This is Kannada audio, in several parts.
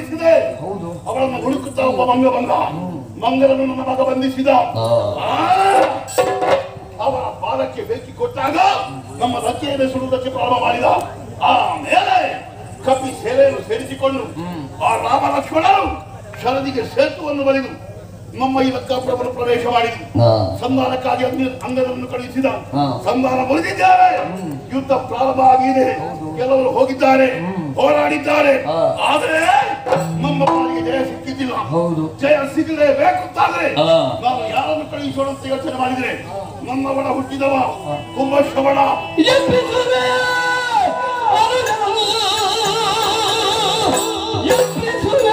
ಬಂಧಿಸಿದೆ ಹೌದು ಅವಳನ್ನು ಹುಡುಕುತ್ತಾ ಒಬ್ಬ ಮಂಗ ಬಂದ ಮಂಗನನ್ನು ನನ್ನ ಮಗ ಬಂಧಿಸಿದ ಆ. ಆ! ಅವರ ಪಾದಕ್ಕೆ ಬೆಂಕಿ ಕೊಟ್ಟಾಗ ನಮ್ಮ ಲಕ್ಕೆಯನ್ನು ಸುಡುವುದಕ್ಕೆ ಪ್ರಾರಂಭ ಮಾಡಿದ ಆಮೇಲೆ ಕಪಿ ಸೇವೆಯನ್ನು ಸೇರಿಸಿಕೊಂಡು ಆ ರಾಮ ಲಕ್ಷ್ಮಣರು ಶರದಿಗೆ ಸೇತುವನ್ನು ಬರೆದು ನಮ್ಮ ಈ ಲಕ್ಕಾಪುರವನ್ನು ಪ್ರವೇಶ ಮಾಡಿದರು ಆ. ಸಂಧಾನಕ್ಕಾಗಿ ಅಂಗ- ಅಂಗರನ್ನು ಕಳುಹಿಸಿದ ಹಾ. ಸಂಧಾನ ಮುರಿದಿದ್ದಾರೆ ಯುದ್ಧ ಪ್ರಾರಂಭ ಆಗಿದೆ ಕೆಲವರು ಹೋಗಿದ್ದಾರೆ ಹೋರಾಡಿದ್ದಾರೆ ಹಾ. ಆದರೆ ನಮ್ಮ ಪಾಲಿಗೆ ಜಯ ಸಿಕ್ಕಿದ್ದಿಲ್ಲ ಹೌದು ಜಯ ಸಿಗಲೇಬೇಕು ಅಂತಾದ್ರೆ ಹಾ. ನಾವು ಯಾರನ್ನು ಕಳುಹಿಸೋಣ ಅಂತ ಯೋಚನೆ ಮಾಡಿದ್ರೆ ನನ್ನ ಒಡ ಹುಟ್ಟಿದವ ಕುಂಭಶ್ರವಣ ಎಬ್ಬಿಸುವೆ ಅನುಜನರು. ಎಬ್ಬಿಸುವೆ.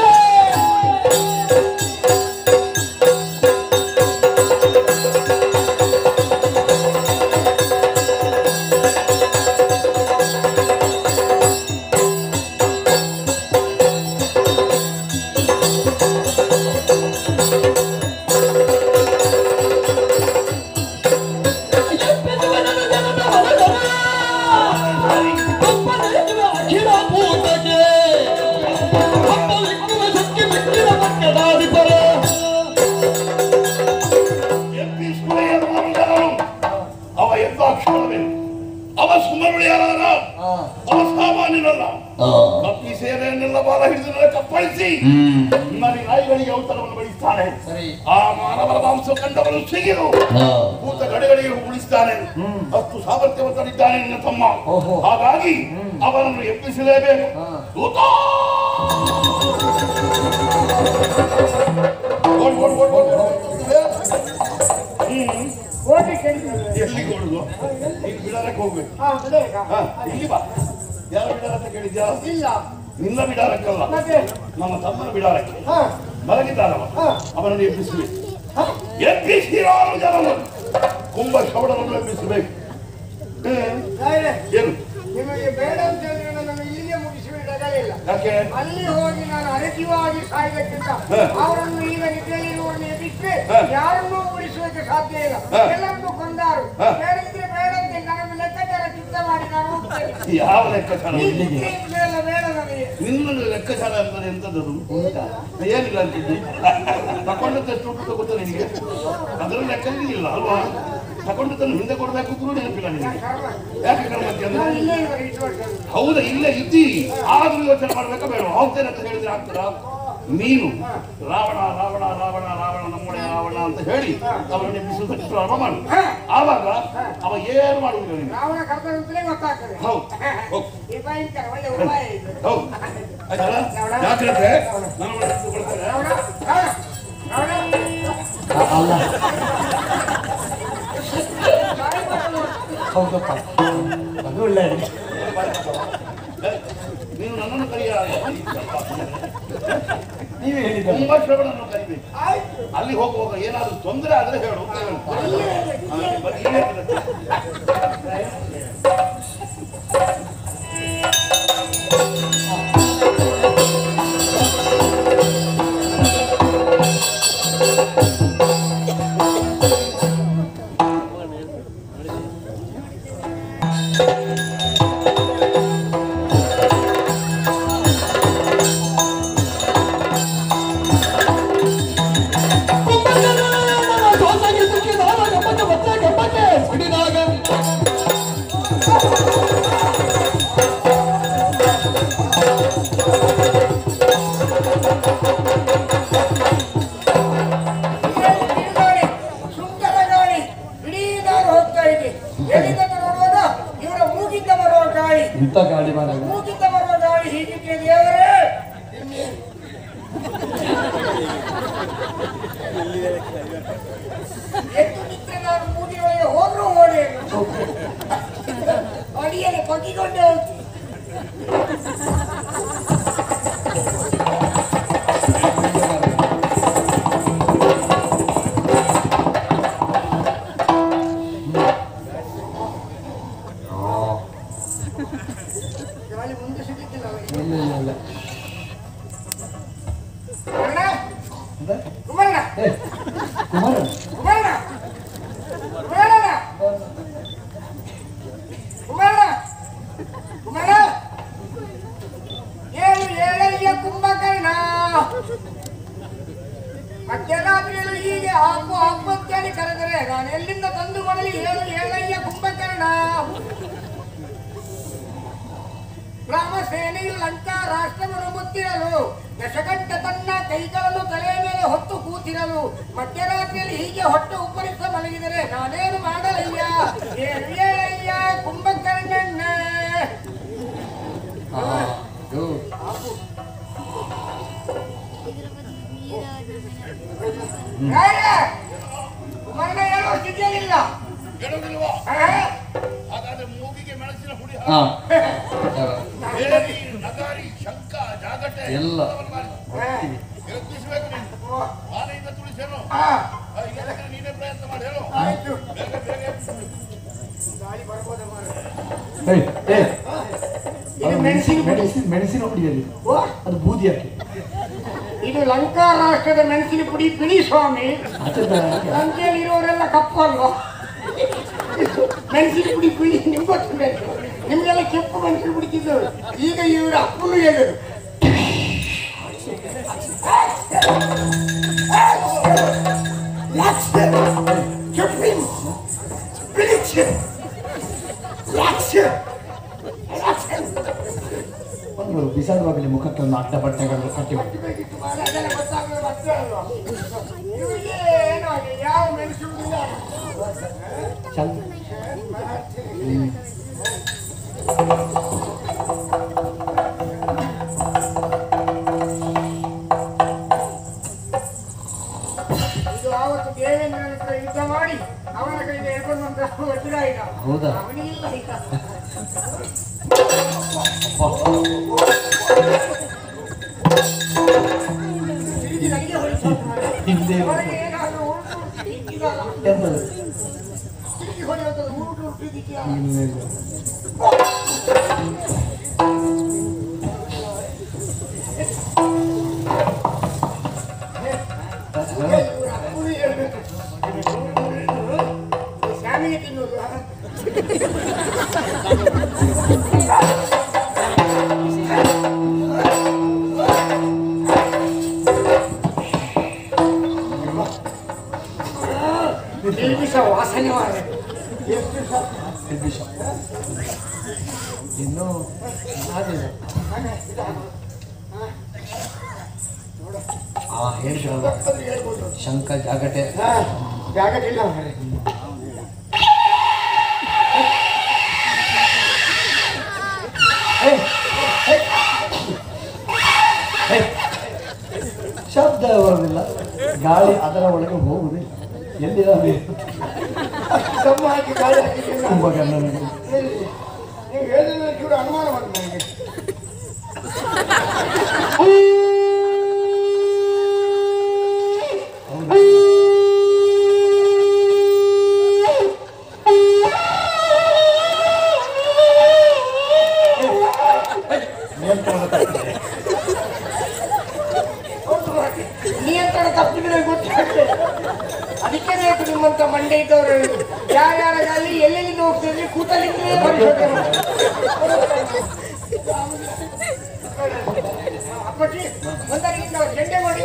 ಎಬ್ಬಿಸುವೆ ಅನುಜನರ ಹೊರಗಡೆ. ಒಪ್ಪನೆಯುವ ಅಖಿಲ ಭೂತಕ್ಕೆ. ಹಬ್ಬಲಿಕ್ಕುವ ಶಕ್ತಿ ಮಿಕ್ಕಿದ ಮಕ್ಕಳಾದಿಪರ. ಎಬ್ಬಿಸುವೆಯ ಮಾರುಜನರು. ಅವ ಎಂದಾಕ್ಷರವೇ ಅವ ಸುಮರುಳಿಯರಾದ ಆ. ಅವ ಸಾಮಾನ್ಯನಲ್ಲ ಆ. ಕಪ್ಪಿ ಸೇನೆಯನ್ನೆಲ್ಲ ಬಾಲ ಹಿಡಿದು ನನ್ನ ಕಪ್ಪಳಿಸಿ ಹ್ಮ್. ನರಿ ನಾಯಿಗಳಿಗೆ ಔತಣವನ್ನು ಬಡಿಸ್ತಾನೆ ಸರಿ ಆ ಮಾನವರ ಮಾಂಸ ಕಂಡವನು ಸಿಗಿರು ಆ. ಭೂತ ಗಡಿಗಳಿಗೆ ಉಳಿಸ್ತಾನೆ ಅಷ್ಟು ಸಾಮರ್ಥ್ಯವಂತನಿದ್ದಾನೆ ನಿನ್ನ ತಮ್ಮ ಓಹೋ. ಹಾಗಾಗಿ ಅವನನ್ನು ಎಬ್ಬಿಸಲೇಬೇಕು ಹಾ. ದೂತ! ಓಡು, ಓಡು, ಓಡು, ಓಡು, ಓಡು. ಹ್ಮ್. ಹೋಗಿ ಕೇಳಿದ್ರು ಎಲ್ಲಿಗೆ ಓಡುದು ಈಗ ಬಿಡಾರಕ್ಕೆ ಹೋಗ್ಬೇಕು ಹಾ ಬೇಗ ಹಾ, ಇಲ್ಲಿ ಬಾ ಯಾರ ಬಿಡಾರ ಅಂತ ಕೇಳಿದ್ಯಾ ಇಲ್ಲ ನಿನ್ನ ಬಿಡಾರಕ್ಕಲ್ಲ ಮತ್ತೆ ನಮ್ಮ ತಮ್ಮನ ಬಿಡಾರಕ್ಕೆ ಹಾ ಮಲಗಿದ್ದಾನವ ಹಾ. ಅವನನ್ನು ಎಬ್ಬಿಸಬೇಕು ಎಬ್ಬಿಸಿರಾರು ಜನರು ಕುಂಭ ಶವಣವನ್ನು ಎಬ್ಬಿಸಬೇಕು ಹ್ಮ್. ರಾಯರೇ, ಏನು ನಿಮಗೆ ಬೇಡ ಅಂತ ಹೇಳಿದ್ರೆ ನನ್ನನ್ನು ಇಲ್ಲಿಗೆ ಮುಗಿಸಿಬಿಡಲಿಲ್ಲ ಯಾಕೆ ಅಲ್ಲಿ ಹೋಗಿ ನಾನು ಅರಜಿವಾಗಿ ಸಾಯ್ಬೇಕಿಂತ ಹಾ. ಅವರನ್ನು ಈಗ ನಿದ್ದೆಯಲ್ಲಿರುವವರನ್ನು ಎಬ್ಬಿಸಿ ಹಾ. ಯಾರನ್ನೂ ಉಳಿಸುವುದಕ್ಕೆ ಸಾಧ್ಯ ಇಲ್ಲ ಹಾ. ಎಲ್ಲರನ್ನೂ ಕೊಂದಾರು ಹಾ. ಬೇಡದಿದ್ರೆ ಬೇಡ ಅಂತ ನನ್ನನ್ನು ಲೆಕ್ಕಾಚಾರ ಚಿಂತ ಮಾಡಿ ನಾನು ಹೋಗ್ತೇನೆ ಯಾವ ಲೆಕ್ಕಾಚಾರ ಈ ಚಿಂತೆ ಎಲ್ಲ ಬೇಡ ನನಗೆ ನಿನ್ನ ಲೆಕ್ಕಾಚಾರ ಅಂತಂದ್ರೆ ಎಂತದದು ಏನಿಲ್ಲ ಅಂತಿದ್ದಿ ತಕೊಂಡದ್ದೆಷ್ಟು ಉಂಟು ಗೊತ್ತಾ ನಿನಗೆ ಅದರ ಲೆಕ್ಕದಲ್ಲಿ ಇಲ್ಲ ಅಲ್ವಾ ತಕೊಂಡದ್ದನ್ನು ಹಿಂದೆ ಕೊಡಬೇಕು ಕೂಡ ನೆನಪಿಲ್ಲ ನಿನಗೆ ಕರ್ಮ. ಯಾಕೆ ಕರ್ಮಕ್ಕೆ ಅಂದ್ರೆ ನಾನು ಇಲ್ಲೇ ಇವಾಗ ಇಷ್ಟು ವರ್ಷ ಹೌದಾ ಇಲ್ಲೇ ಇದ್ದಿ ಆದ್ರೂ ಯೋಚನೆ ಮಾಡ್ಬೇಕಾ ಬೇಡ ಹೋಗ್ತೇನೆ ಅಂತ ಹೇಳಿದ್ರೆ ಆಗ್ತದ ನೀನು ರಾವಣ ರಾವಣ ರಾವಣ ರಾವಣ ನಮ್ಮೊಡೆ ರಾವಣ ಅಂತ ಹೇಳಿ ಅವರನ್ನು ಎಬ್ಬಿಸುವುದಕ್ಕೆ ಪ್ರಾರಂಭ ಮಾಡು ಆವಾಗ ಅವ ಏನು ಮಾಡುವುದಿಲ್ಲ ನೀನು ರಾವಣ ಕರ್ತವ್ಯಂತಲೇ ಗೊತ್ತಾಗ್ತದೆ ಹೌದು ಹೌದು ಈ ಭಯಂಕರ ಒಳ್ಳೆ ಉಪಾಯ ಇದು ಹೌದು ಆಯ್ತಲ್ಲ ಯಾಕಂದ್ರೆ ನನ್ನ ಒಳಗೆ ಇಟ್ಟುಕೊಳ್ತಾರೆ. ರಾವಣ ರಾವಣ ರಾವಣ ಅಲ್ಲ ಹೌದಪ್ಪ ಅದು ಒಳ್ಳೆ ನೀನು ನನ್ನನ್ನು ಕರೆಯ ನೀವೇ ಹೇಳಿದ ತುಂಬಾ ಶ್ರವಣನ್ನು ಕರಿಬೇಕು ಆಯ್ತು ಅಲ್ಲಿ ಹೋಗುವಾಗ ಏನಾದ್ರು ತೊಂದರೆ ಆದ್ರೆ ಹೇಳು ಅಂತ ಹೇಳು. ಆ, ಬರೀ ಇಲ್ಲೇ ಇರುತ್ತೆ. ಗಾಳಿ ಸುಂದರ ಗಾಳಿ ಇಡೀ ನಾನು ಹೋಗ್ತಾ ಇದ್ದೆ ಎಲ್ಲಿಂದ ನೋಡುವಾಗ ಇವರ ಮೂಗಿಂದ ಬರುವ ಗಾಳಿ ಇಂಥ ಗಾಡಿ ಮಾಡ ಮೂಗಿಂದ ಬರುವ ಗಾಳಿ ಹೀಗಿದ್ರೆ ದೇವರೇ ಎದ್ದು ನಿಂತ್ರೆ ನಾನು ಮೂಗಿಯೊಳಗೆ ಹೋದ್ರೂ ಓಡಿ ಅಡಿಯಲ್ಲಿ ಬಗ್ಗಿಕೊಂಡೇ ಹೋಗ್ತೀನಿ ಗಾಳಿ ಮುಂದೆ ಸಿಗುತ್ತಿಲ್ಲ ಅವರಿಗೆ ಇಲ್ಲ ಇಲ್ಲ ಇಲ್ಲ ಕುಮಾರಣ್ಣ ಅಂದ್ರೆ? ಕುಮಾರಣ್ಣ ಏ, ಕುಮಾರ ಕುಮಾರಣ್ಣ ಕುಮಾರಣ್ಣ ಕುಮಾರಣ್ಣ ನಾನು ಎಲ್ಲಿಂದ ತಂದು ಕೊಡಲಿ ಹೇಳು ಹೇಳಯ್ಯ ಕುಂಭಕರ್ಣ ರಾಮ ಸೇನೆಯು ಲಂಕಾ ರಾಷ್ಟ್ರವನ್ನು ಮುತ್ತಿರಲು ದಶಕಂಠ ತನ್ನ ಕೈಗಳನ್ನು ತಲೆಯ ಮೇಲೆ ಹೊತ್ತು ಕೂತಿರಲು ಮಧ್ಯರಾತ್ರಿಯಲ್ಲಿ ಹೀಗೆ ಹೊಟ್ಟೆ ಉಪ್ಪರಿಸ ಮಲಗಿದರೆ ನಾನೇನು ಮಾಡಲಯ್ಯ ಹೇಳು ಹೇಳಯ್ಯ ಕುಂಭಕರ್ಣಣ್ಣ ಆ, ಇದು ರಾಯ, ಕುಮಾರನ ಹೇಳುವ ಸ್ಥಿತಿಯಲ್ಲಿಲ್ಲ ಹೇಳುವುದಿಲ್ವಾ ಆ? ಹಾಗಾದ್ರೆ ಮೂಗಿಗೆ ಮೆಣಸಿನ ಹುಡಿ ಹಾ ಬೇರಿ ನಗಾರಿ ಶಂಕ ಜಾಗಟೆ ಎಲ್ಲ. ಎಲ್ಲವನ್ನೂ ಮಾಡಿ. ಎಬ್ಬಿಸ್ಬೇಕು ನೀನು ಆನೆಯಿಂದ ತುಳಿಸೇನು ಆ, ಈಗ ಅದಕ್ಕೆ ನೀನೇ ಪ್ರಯತ್ನ ಮಾಡಿ ಹೇಳು ಆಯ್ತು ಬೇಗ ಬೇಗ ಎಬ್ಬಿಸು. ಗಾಳಿ ಬರ್ಬೋದ ಮಾರ್ರೆ. ಏಯ್, ಏಯ್, ಇದು ಅದು ಮೆಣಸಿನ ಪುಡಿ. ಮೆಣಸಿನ ಮೆಣಸಿನ ಹುಡಿಯಲ್ಲಿ ಓ, ಅದು ಬೂದಿ ಹಾಕಿ ಇದು ಲಂಕಾ ರಾಷ್ಟ್ರದ ಮೆಣಸಿನ ಪುಡಿ ಪಿಳಿ ಸ್ವಾಮಿ ಆಚೆ ಲಂಕೆಯಲ್ಲಿ ಇರೋರೆಲ್ಲ ಕಪ್ಪು ಅಲ್ವಾ ಮೆಣಸಿನ ಪುಡಿ ಪಿಳಿ ನಿಮ್ಗೆ ಗೊತ್ತಿರಬೇಕು ನಿಮ್ಗೆಲ್ಲ ಕೆಂಪು ಮೆಣಸಿನ ಪುಡಿತಿದ್ದವರು ಈಗ ಇವರ ಅಪ್ಪನು ಹೇಳಿದ್ರು ಒಂದು ಬಿಸಾಡುವಾಗಲೇ ಮುಖಕ್ಕೆ ಒಂದು ಅಡ್ಡ ಬಟ್ಟೆಗಳು ಕಟ್ಟಿ ಬಿಟ್ಟು ಅದೆಲ್ಲ ಗೊತ್ತಾಗಲ್ಲ ಮತ್ತೆ ಅಲ್ವಾ ಇವರಿಗೆ ಏನೋ ಯಾವ ಮೆಣಸು ಇಲ್ಲ ಚಂದ ಹ್ಮ್. ಇದು ಆವತ್ತು ದೇವೇಂದ್ರನ ಹತ್ರ ಯುದ್ಧ ಮಾಡಿ ಅವನ ಕೈಗೆ ಎಳ್ಕೊಂಡಂತ ವಜ್ರ ಈಗ ಹೌದಾ? ಅವನಿಗಿಲ್ಲ ಈಗ ತಿರುಗಿ ನನಗೆ ಹೊಡಿತು ಮಾರ್ರೆ. ಹಿಂದೆ ಅವನಿಗೆ ಏನಾದ್ರು ಉರುಟು ಇದಲ್ಲ. ಎಂತದು? ತಿರುಗಿ ಹೊಡೆಯೋದು ಉರುಟು ಉರುಟು ಇದೆಯಾ? ಇನ್ನು ಇಲ್ಲ. ಇವ್ರ ಅಪ್ಪನು ಹೇಳ್ಬೇಕು. ಶಾಮಿಗೆ ತಿನ್ನೋದು ನಿರ್ಮಿಸ ವಾಸನೆ ಮಾರ್ರೆ. ಎಷ್ಟು ಸ- ಎಬ್ಬಿಸ. ಇನ್ನು ಆಗಿಲ್ಲ ಆ ಹೇಳಿದ್ರಲ್ಲ ಗೊತ್ತಲ್ಲಿ ಹೇಳ್ಬೋದು. ಶಂಕ ಜಾಗಟೆ ಹಾ, ಜಾಗದಿಲ್ಲ ಮಾರ್ರೆ. ಏಯ್! ಏಯ್! ಏಯ್! ಶಬ್ದ ಬರೋದಿಲ್ಲ ಗಾಳಿ ಅದರ ಒಳಗೆ ಹೋಗುದಿಲ್ಲ ಎಲ್ಲಿದ್ದಾನೆ ದಮ್ಮು ಹಾಕಿ ಗಾಳಿ ಹಾಕಿದ್ದೀವಿ ನಾವು. ಕುಂಭಕರ್ಣನಿಗೆ ಎಲ್ಲಿ? ನೀವು ಹೇಳಿದ್ರೆ ಚೂರು ಅನುಮಾನ ಬಂತು ನನಗೆ ಹೌದು. ನಿಯಂತ್ರಣ ತಪ್ಪಿದೆ. ಹೌದು ಮಾರ್ರೆ. ನಿಯಂತ್ರಣ ತಪ್ಪಿದ್ರೆ ಗೊತ್ತಾಗ್ತದೆ ಅದಕ್ಕೆ ಬೇಕು ನಿಮ್ಮಂತ ಮಂಡೆ ಇದ್ದವರು ಯಾರ್ಯಾರಲ್ಲಿ ಎಲ್ಲೆಲ್ಲಿಂದ ಹೋಗ್ತಿದ್ರೆ ಕೂತಲ್ಲಿಂದಲೇ ಪರಿಶೋಧನೆ ಮಾಡಿ. ಅಪ್ಪಚ್ಚಿ ಒಂದರಿಂದ ನಾವು ಚೆಂಡೆ ಮಾಡಿ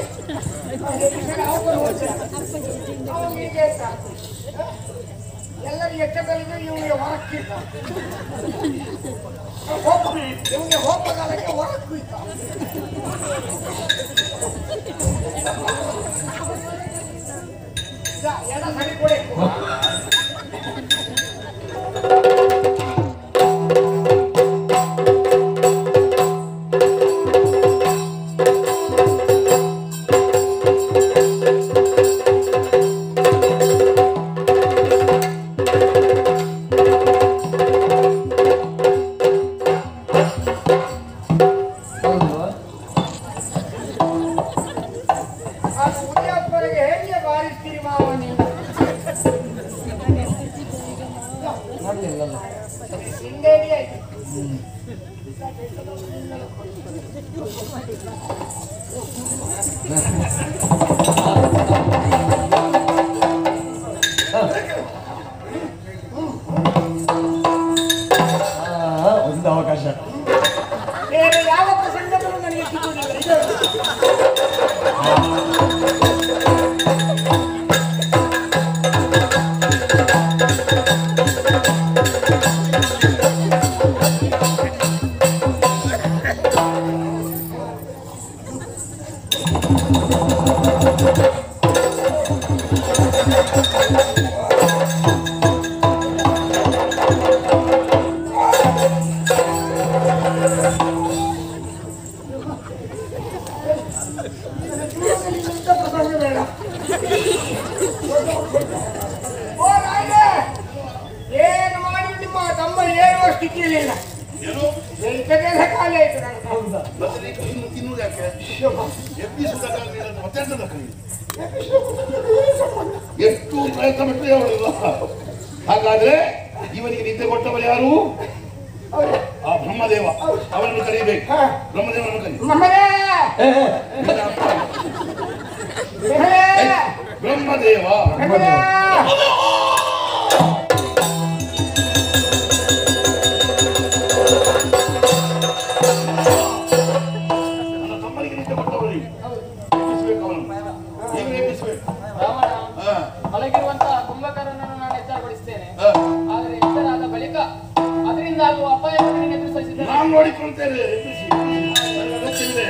ಅವನಿಗೆ ಅಂತ ಎಲ್ಲರೂ ಎಚ್ಚರದಲ್ಲಿದ್ದು ಇವನಿಗೆ ಹೊರಕ್ಕಿದ್ದ ಹೋಪ ಇವನಿಗೆ ಹೋಪಗಾಲಕ್ಕೆ ಹೊರಕ್ಕೂ ಇದ್ದ ಈಗ ಎಡ ಸರಿ ಕೊಡಿ ಹೌದಲ್ವಾ? ಅದು ಉದ್ಯಾಪುರಿಗೆ ಹೇಗೆ ಬಾರಿಸ್ತೀರಿ ಮಾವ ನೀವು ಮಾಡ್ಲಿಲ್ಲಲ್ಲ ಹಿಂದೇಡಿ ಆಯ್ತು ಆ, ಒಂದು ಅವಕಾಶ ಬೇರೆ ಯಾವ ಪ್ರಸಂಗದಲ್ಲೂ ನನಗೆ ಸಿಗುವುದಿಲ್ಲ ಇದು ಇಂಥ ಪ್ರಸಂಗ ಬೇಡ ಓ ರಾಯರೇ, ಏನು ಮಾಡಿ ನಿಮ್ಮ ತಮ್ಮ ಹೇಳುವ ಸ್ಥಿತಿಯಲ್ಲಿಲ್ಲ ಏನು ಎಂಟನೇ ಖಾಲಿ ಆಯ್ತು ನನ್ನ ಹೌದಾ ಮತ್ತೆ ನೀವು ಇನ್ನು ತಿನ್ನುವುದು ಯಾಕೆ ಎಬ್ಬಿಸುವುದಕ್ಕಾಗಲಿ ಇಲ್ಲ, ಮತ್ತೆಂತದಕ್ಕಾಗಲಿ ಎಷ್ಟು ಪ್ರಯತ್ನ ಬಿಟ್ಟರೆ ಅವಳಿಲ್ಲ ಹಾಗಾದ್ರೆ ಇವನಿಗೆ ನಿದ್ದೆ ಕೊಟ್ಟವರು ಯಾರು ಆ ಬ್ರಹ್ಮದೇವ ಅವನನ್ನು ಕರೀಬೇಕು ಬ್ರಹ್ಮದೇವನನ್ನು ಕರಿ ಮಮ್ಮರೇ ಏ, ಏ, ಮಮ್ಮರೇ ಬ್ರಹ್ಮದೇವ ಮಮ್ಮರೇ ನನ್ನ ತಮ್ಮನಿಗೆ ನಿದ್ದೆ ಕೊಟ್ಟವರಿಗೆ ಎಬ್ಬಿಸ್ಬೇಕು ಅವನನ್ನು ಈಗಲೇ ಎಬ್ಬಿಸ್ಬೇಕು ರಾವಣ ಹಾ, ಮಲಗಿರುವಂತಹ ಕುಂಭಕರ್ಣನನ್ನು ನಾನು ಎಚ್ಚರಗೊಳಿಸ್ತೇನೆ ಹಾ. ಆದರೆ ಎಚ್ಚರಾದ ಬಳಿಕ ಅದರಿಂದ ಆಗುವ ಅಪಾಯವನ್ನು ಎದುರಿಸಿದ್ದೇನೆ ನಾನು ನೋಡಿಕೊಳ್ತೇನೆ ಎಬ್ಬಿಸಿ ನನಗೆ ಅಗತ್ಯವಿದೆ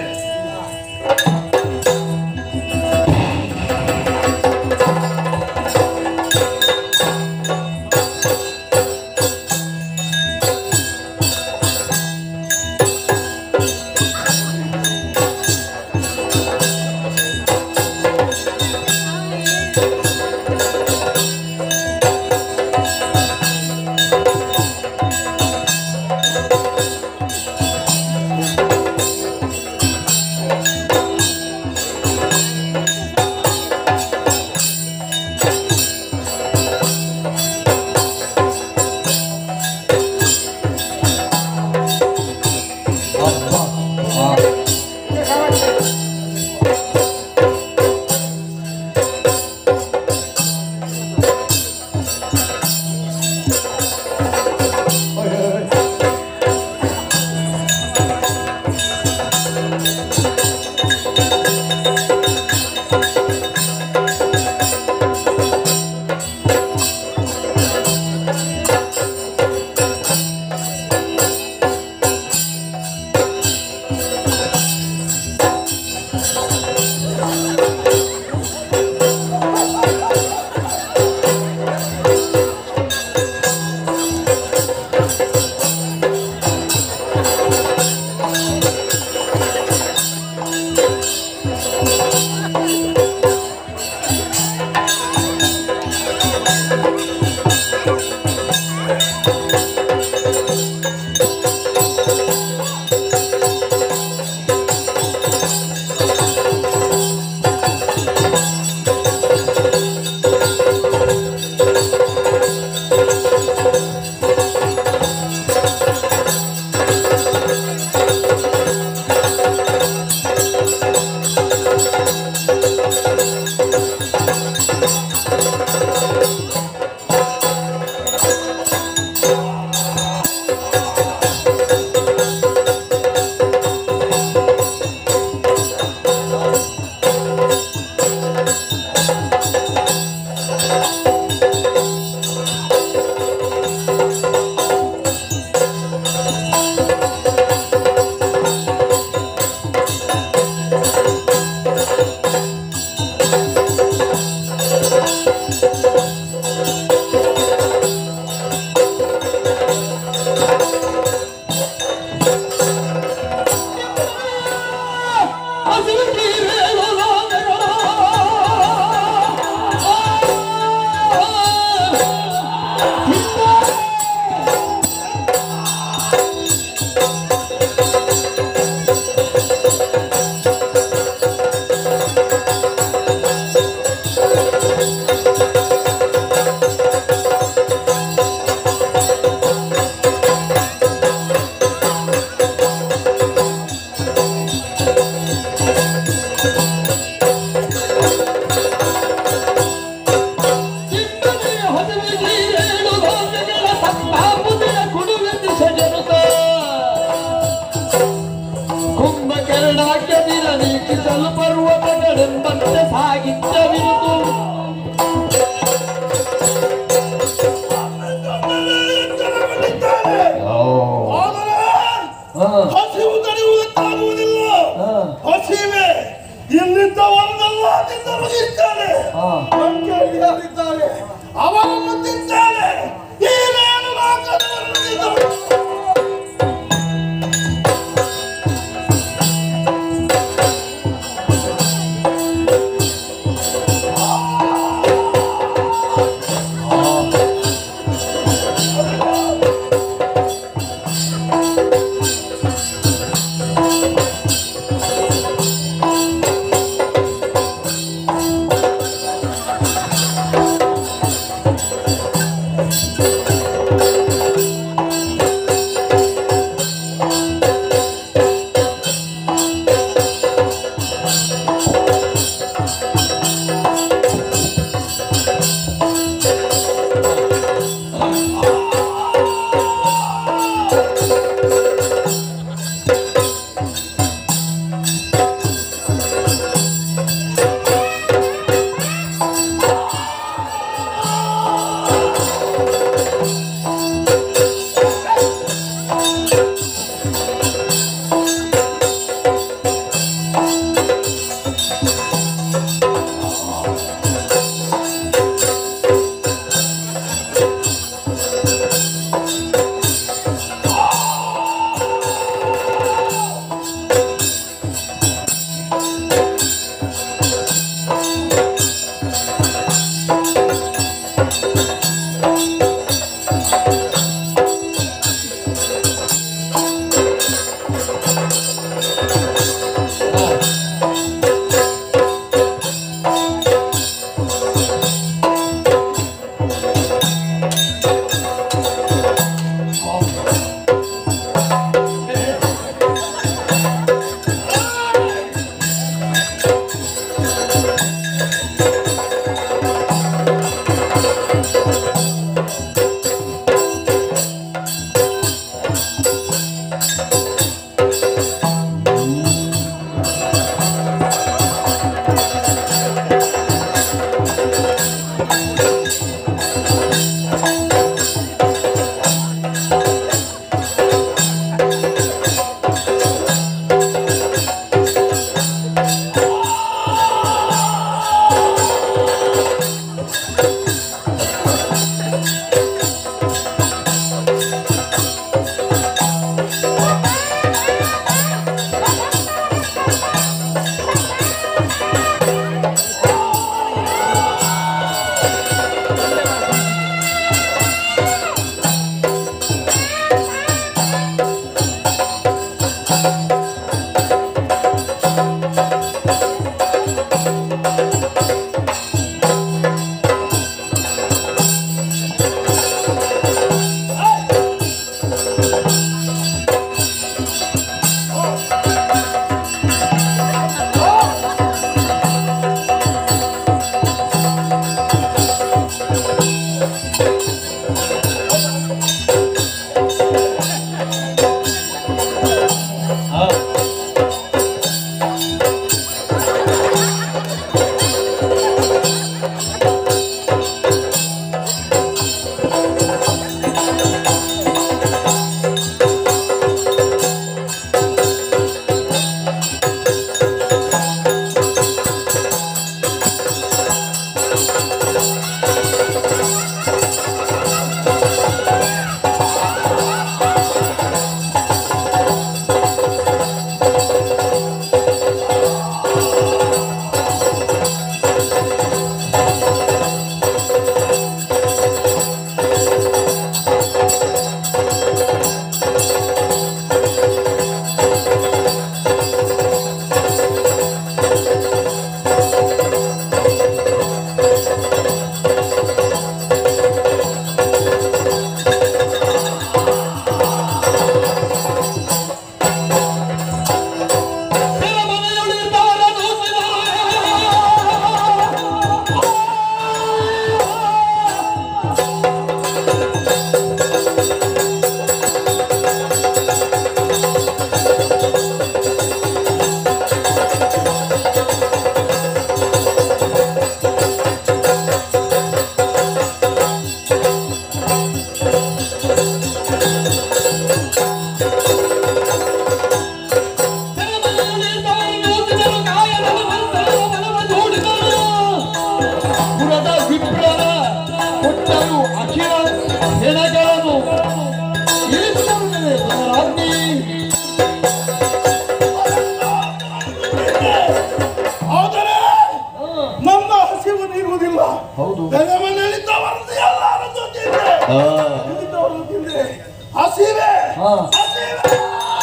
ಹೌದು ಬೆಲೆ ಮನೆಯಲ್ಲಿದ್ದವರದ್ದು ಎಲ್ಲರ ಜೊತೆ ಇದೆ. ಹಾ ಇಲ್ಲಿದ್ದವರ ಜೊತೆ ಇದೆ. ಹಸಿವೆ ಹಾ ಹಸಿವೆ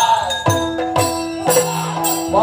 ಬಾ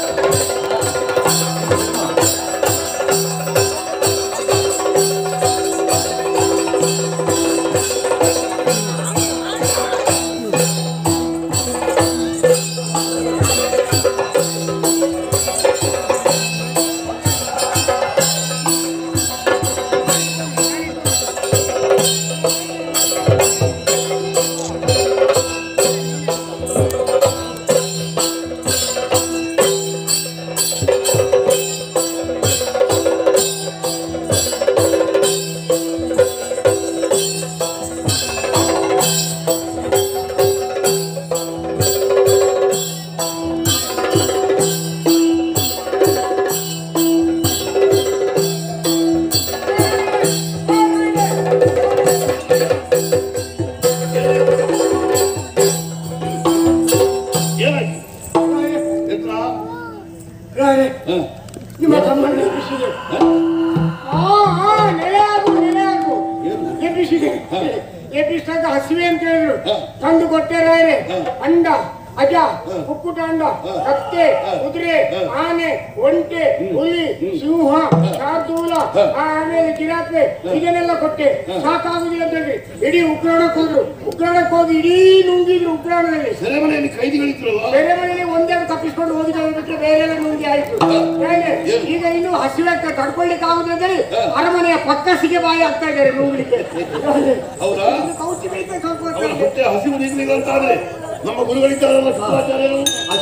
ಏನಾಯ್ತು ಎತ್ರ ರಾಣೆ, ನಿಮ್ಮ ತಮ್ಮನ ಎಬ್ಬಿಸಿದೆ ಆ ಆ ನೆಲೆ ಆಗು ನೆಲೆ ಆಗು ಎಬ್ಬಿಸಿದೆ ಎಬ್ಬಿಸಿದಾಗ ಹಸಿವೆ ಅಂತ ಹೇಳಿದ್ರು ತಂದು ಕೊಟ್ಟೆ ರಾಯರೆ ಅಂಡ ಅಜ ಕುಕ್ಕುಟ ಅಂಡ ಕತ್ತೆ ಕುದುರೆ ಆನೆ ಒಂಟೆ ಹುಲಿ ಸಿಂಹ ಶಾರ್ದೂಲ ಆಮೇಲೆ ಜಿರಾಫೆ ಇದನ್ನೆಲ್ಲ ಕೊಟ್ಟೆ ಸಾಕಾಗುದಿಲ್ಲ ಅಂತ ಹೇಳಿ ಇಡೀ ಉಗ್ರಾಣಕ್ಕೆ ಹೋದ್ರು ಉಗ್ರಾಣಕ್ಕೆ ಹೋಗಿ ಇಡೀ ನುಂಗಿದ್ರು ಉಗ್ರಾಣದಲ್ಲಿ ಸೆರೆಮನೆಯಲ್ಲಿ ಕೈದಿಗಳಿದ್ರಲ್ಲ ಬೇರೆ ಮನೆಯಲ್ಲಿ ಒಂದೆರಡು ತಪ್ಪಿಸ್ಕೊಂಡು ಹೋಗಿದ್ದಾರೆ ಬಿಟ್ಟರೆ ಬೇರೆ ಎಲ್ಲ ನುಂಗಿ ಆಯ್ತು ಹೇಗೆ? ಈಗ ಇನ್ನು ಹಸಿವೆ ತಡ್ಕೊಳ್ಳಿಕ್ಕೆ ಆಗುದಂದ್ರೆ ಅರಮನೆಯ ಪಕ್ಕಸಿಗೆ ಬಾಯಿ ಆಗ್ತಾ ಇದ್ದಾರೆ ನುಂಗ್ಲಿಕ್ಕೆ ಹೌದಾ ಇನ್ನು ಕೌಚಿ ಬೇಯ್ತಾ ಸ್ವಲ್ಪ ಹೊತ್ತು ಅವರ ಇದೆ. ಹೊಟ್ಟೆ ಹಸಿವು ನೀಗಲಿಲ್ಲ ಅಂತಾದ್ರೆ ನಮ್ಮ ಗುರುಗಳಿದ್ದಾರಲ್ಲ ಶುಕ್ರಾಚಾರ್ಯರು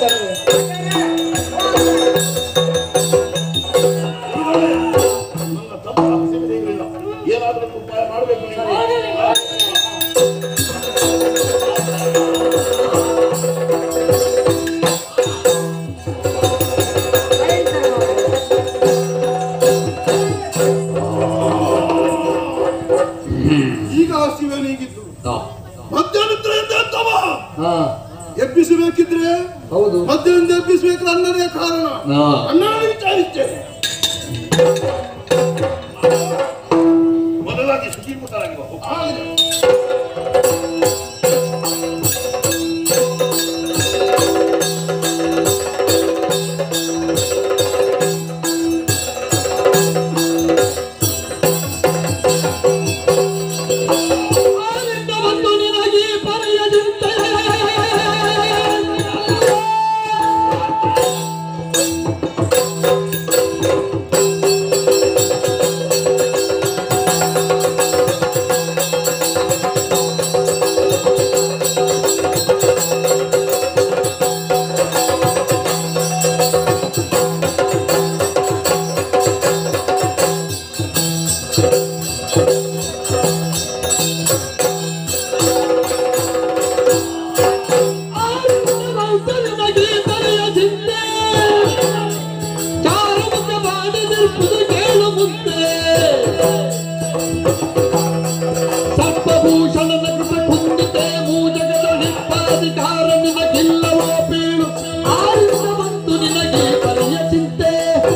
ಗುರುಗಳೇ, ನನ್ನ ತಮ್ಮ ಹಸಿವು ನೀಗಲಿಲ್ಲ ಏನಾದ್ರೂ ಒಂದು ಉಪಾಯ ಮಾಡಬೇಕು ನೀವು ಈಗ ಹಸಿವೆ ನೀಗಿದ್ದು ಮಧ್ಯಾಹ್ನತ್ರ ಎದ್ದವ ಎಬ್ಬಿಸಬೇಕಿದ್ರೆ ಹೌದು ಮಧ್ಯಾಹ್ನದ ಎಬ್ಬಿಸಬೇಕು ಅನ್ನದೇ ಕಾರಣ ಹಾ. ಅನ್ನವನ್ನು ವಿಚಾರಿಸ್ತೇನೆ ಮೊದಲಾಗಿ ಶುಚೀಭೂತರಾಗಿ ಬಾ. ಆಗಲಿ. ಸರ್ಪಭೂಷಣದ ಕೃಪೆ ಕುಂದಿತೆ ಮೂಜಗದ ಹಿಪ್ಪಾಧಿಕಾರ ನಿನಗಿಲ್ಲವೋ ಬೀಳು ಆರಿಂದ ಬಂತು ನಿನಗೆ ಪರಿಯ ಚಿಂತೆ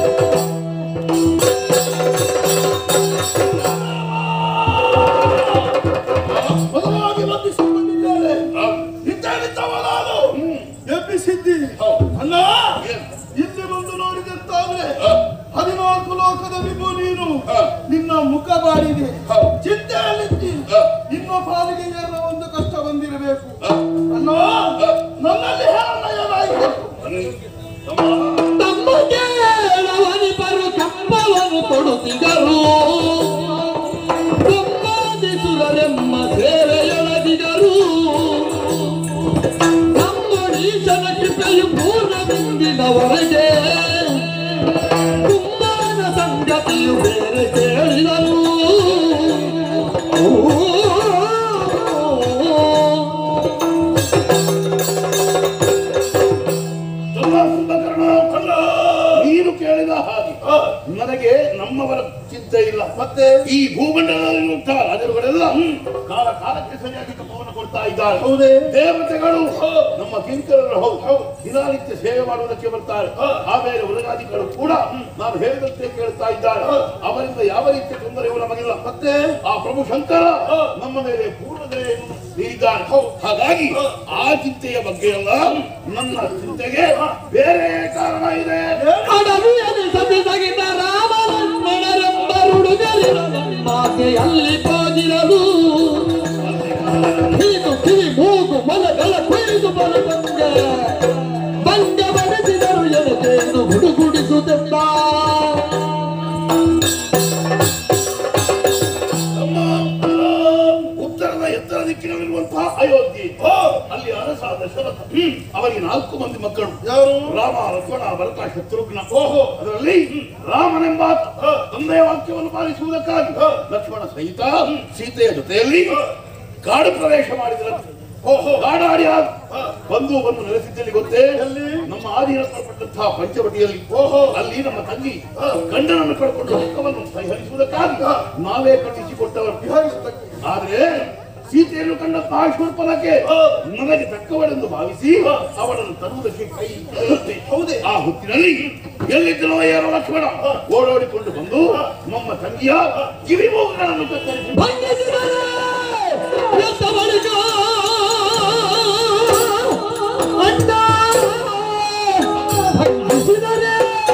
ಮೊದಲಾಗಿ ವಂದಿಸಿಕೊಂಡಿದ್ದೇನೆ ಇದ್ದಾಗಿದ್ದವ ನಾನು ಎಬ್ಬಿಸಿದ್ದಿ ಅಲ್ಲ ಇಲ್ಲಿ ಬಂದು ನೋಡಿದಂತಾದ್ರೆ ಹದಿನಾಲ್ಕು ಲೋಕದ ವಿಭು ನೀನು ನಿನ್ನ ಮುಖ ಬಾಡಿದೆ ಚಿಂತೆಯಲ್ಲಿದ್ದಿ ನಿಮ್ಮ ಪಾಲಿಗೆ ಏನೋ ಒಂದು ಕಷ್ಟ ಬಂದಿರಬೇಕು ಅಲ್ಲ ನನ್ನಲ್ಲಿ ಹೇಳಲ್ಲ ಏನಾಯಿತು ತಮ್ಮ ಕೇಳವನಿಬರು ಕಂಬವನ್ನು ಕೊಡುತ್ತಿದ್ದರು ಬ್ರಹ್ಮಾದಿಸುರರೆಮ್ಮ ಸೇವೆಯೊಳಗಿದರು ನಮ್ಮಡೀಶನ ಕೃಪೆಯು ಪೂರ್ಣವೆಂದಿನವರೆಗೆ ಕುಂಬಾನ ಸಂಗತಿಯು ಬೇರೆ ಕೇಳಿದರು ಕುಂಭಕರ್ಣ ಕಳ್ಳ ನೀನು ಕೇಳಿದ ಹಾಗೆ ನನಗೆ ನಮ್ಮವರ ಚಿಂತೆ ಇಲ್ಲ ಮತ್ತೆ ಈ ಭೂಮಂಡಲದಲ್ಲಿರುವಂತಹ ರಾಜರುಗಳೆಲ್ಲ ಕಾಲ ಕಾಲಕ್ಕೆ ಸರಿಯಾಗಿ ತಪ್ಪವನ್ನು ಕೊಡ್ತಾ ಇದ್ದಾರೆ ಹೌದೇ ದೇವತೆಗಳು ನಮ್ಮ ಕಿಂಕರರು ಹೌದು ದಿನನಿತ್ಯ ಸೇವೆ ಮಾಡುವುದಕ್ಕೆ ಬರ್ತಾರೆ ಆಮೇಲೆ ಉಲಗಾದಿಗಳು ಕೂಡ ನಾವು ಹೇಳಿದಂತೆ ಕೇಳ್ತಾ ಇದ್ದಾರೆ ಅವರಿಂದ ಯಾವ ರೀತಿಯ ತೊಂದರೆಯೂ ನಮಗಿಲ್ಲ ಮತ್ತೆ ಆ ಪ್ರಭು ಶಂಕರ ನಮ್ಮ ಮೇಲೆ ಪೂರ್ಣ ದಯೆಯನ್ನು ಇದ್ದಾನೆ ಹಾಗಾಗಿ ಆ ಚಿಂತೆಯ ಬಗ್ಗೆ ಅಲ್ಲ ನನ್ನ ಚಿಂತೆಗೆ ಬೇರೆ ಕಾರಣ ಇದೆ ಅಡವಿಯಲ್ಲಿ ಸತಿಸಗಿದ ರಾಮ ಲಕ್ಷ್ಮಣರೆಂಬರುಡುಗಲಿರಲು ಮಾತೆಯಲ್ಲಿ ಹೋಗಿರಲು ಹೀಗೂ ಕಿವಿ ಮೂಗು ಮಲಗಳ ಕುಯ್ದು ಬರುತ್ತಂಗೆ ಬಂಗ ಬರೆಸಿದರು ಎನಕೇನು ಹುಡುಗುಡಿಸುತ್ತಿದ್ದ ನಮ್ಮ ಉತ್ತರದ ಎತ್ತರ ದಿಕ್ಕಿನಲ್ಲಿರುವಂತಹ ಅಯೋಧ್ಯೆ ಅಲ್ಲಿ ಅರಸ ದಶರಥ ಅವರಿಗೆ ನಾಲ್ಕು ಮಂದಿ ಮಕ್ಕಳು ಯಾರು ರಾಮ ಲಕ್ಷ್ಮಣ ಭರತ ಶತ್ರುಘ್ನ ಓಹೋ ಅದರಲ್ಲಿ ರಾಮನೆಂಬಾತ ತಂದೆಯ ವಾಕ್ಯವನ್ನು ಪಾಲಿಸುವುದಕ್ಕಾಗಿ ಲಕ್ಷ್ಮಣ ಸಹಿತ ಸೀತೆಯ ಜೊತೆಯಲ್ಲಿ ಕಾಡು ಪ್ರವೇಶ ಮಾಡಿದ್ರಂತೆ ಓಹೋ ಕಾಡಾಡಿ ಬಂದು ಬಂದು ನೆಲೆಸಿದ್ದಲ್ಲಿ ಗೊತ್ತೇ ನಮ್ಮ ಆದಿರಲ್ಪಟ್ಟಂತಹ ಪಂಚವಟಿಯಲ್ಲಿ ಓಹೋ ಅಲ್ಲಿ ನಮ್ಮ ತಂಗಿ ಗಂಡನನ್ನು ಕಳ್ಕೊಂಡು ದುಃಖವನ್ನು ಪರಿಹರಿಸುವುದಕ್ಕಾಗಿ ನಾವೇ ಕಳುಹಿಸಿಕೊಟ್ಟವರು ವಿಹರಿಸುವುದಕ್ಕೆ ಆದ್ರೆ ಸೀತೆಯನ್ನು ಕಂಡಂತಹ ಶೂರ್ಪನಕ್ಕೆ ನನಗೆ ತಕ್ಕವಳೆಂದು ಭಾವಿಸಿ ಅವಳನ್ನು ತರುವುದಕ್ಕೆ ಕೈ ಎತ್ತುತ್ತೆ. ಹೌದೇ? ಆ ಹೊತ್ತಿನಲ್ಲಿ ಎಲ್ಲಿದ್ದನೋ ಯಾರೋ ಲಕ್ಷ್ಮಣ ಓಡೋಡಿಕೊಂಡು ಬಂದು ನಮ್ಮ ತಂಗಿಯ ಕಿವಿ ಮೂಗುಗಳನ್ನು ಕತ್ತರಿಸಿ ಭಂಗಿಸಿದರೆ ಎದ್ದ ಬಳಿಕ ಅಣ್ಣ ಭಂಗಿಸಿದರೆ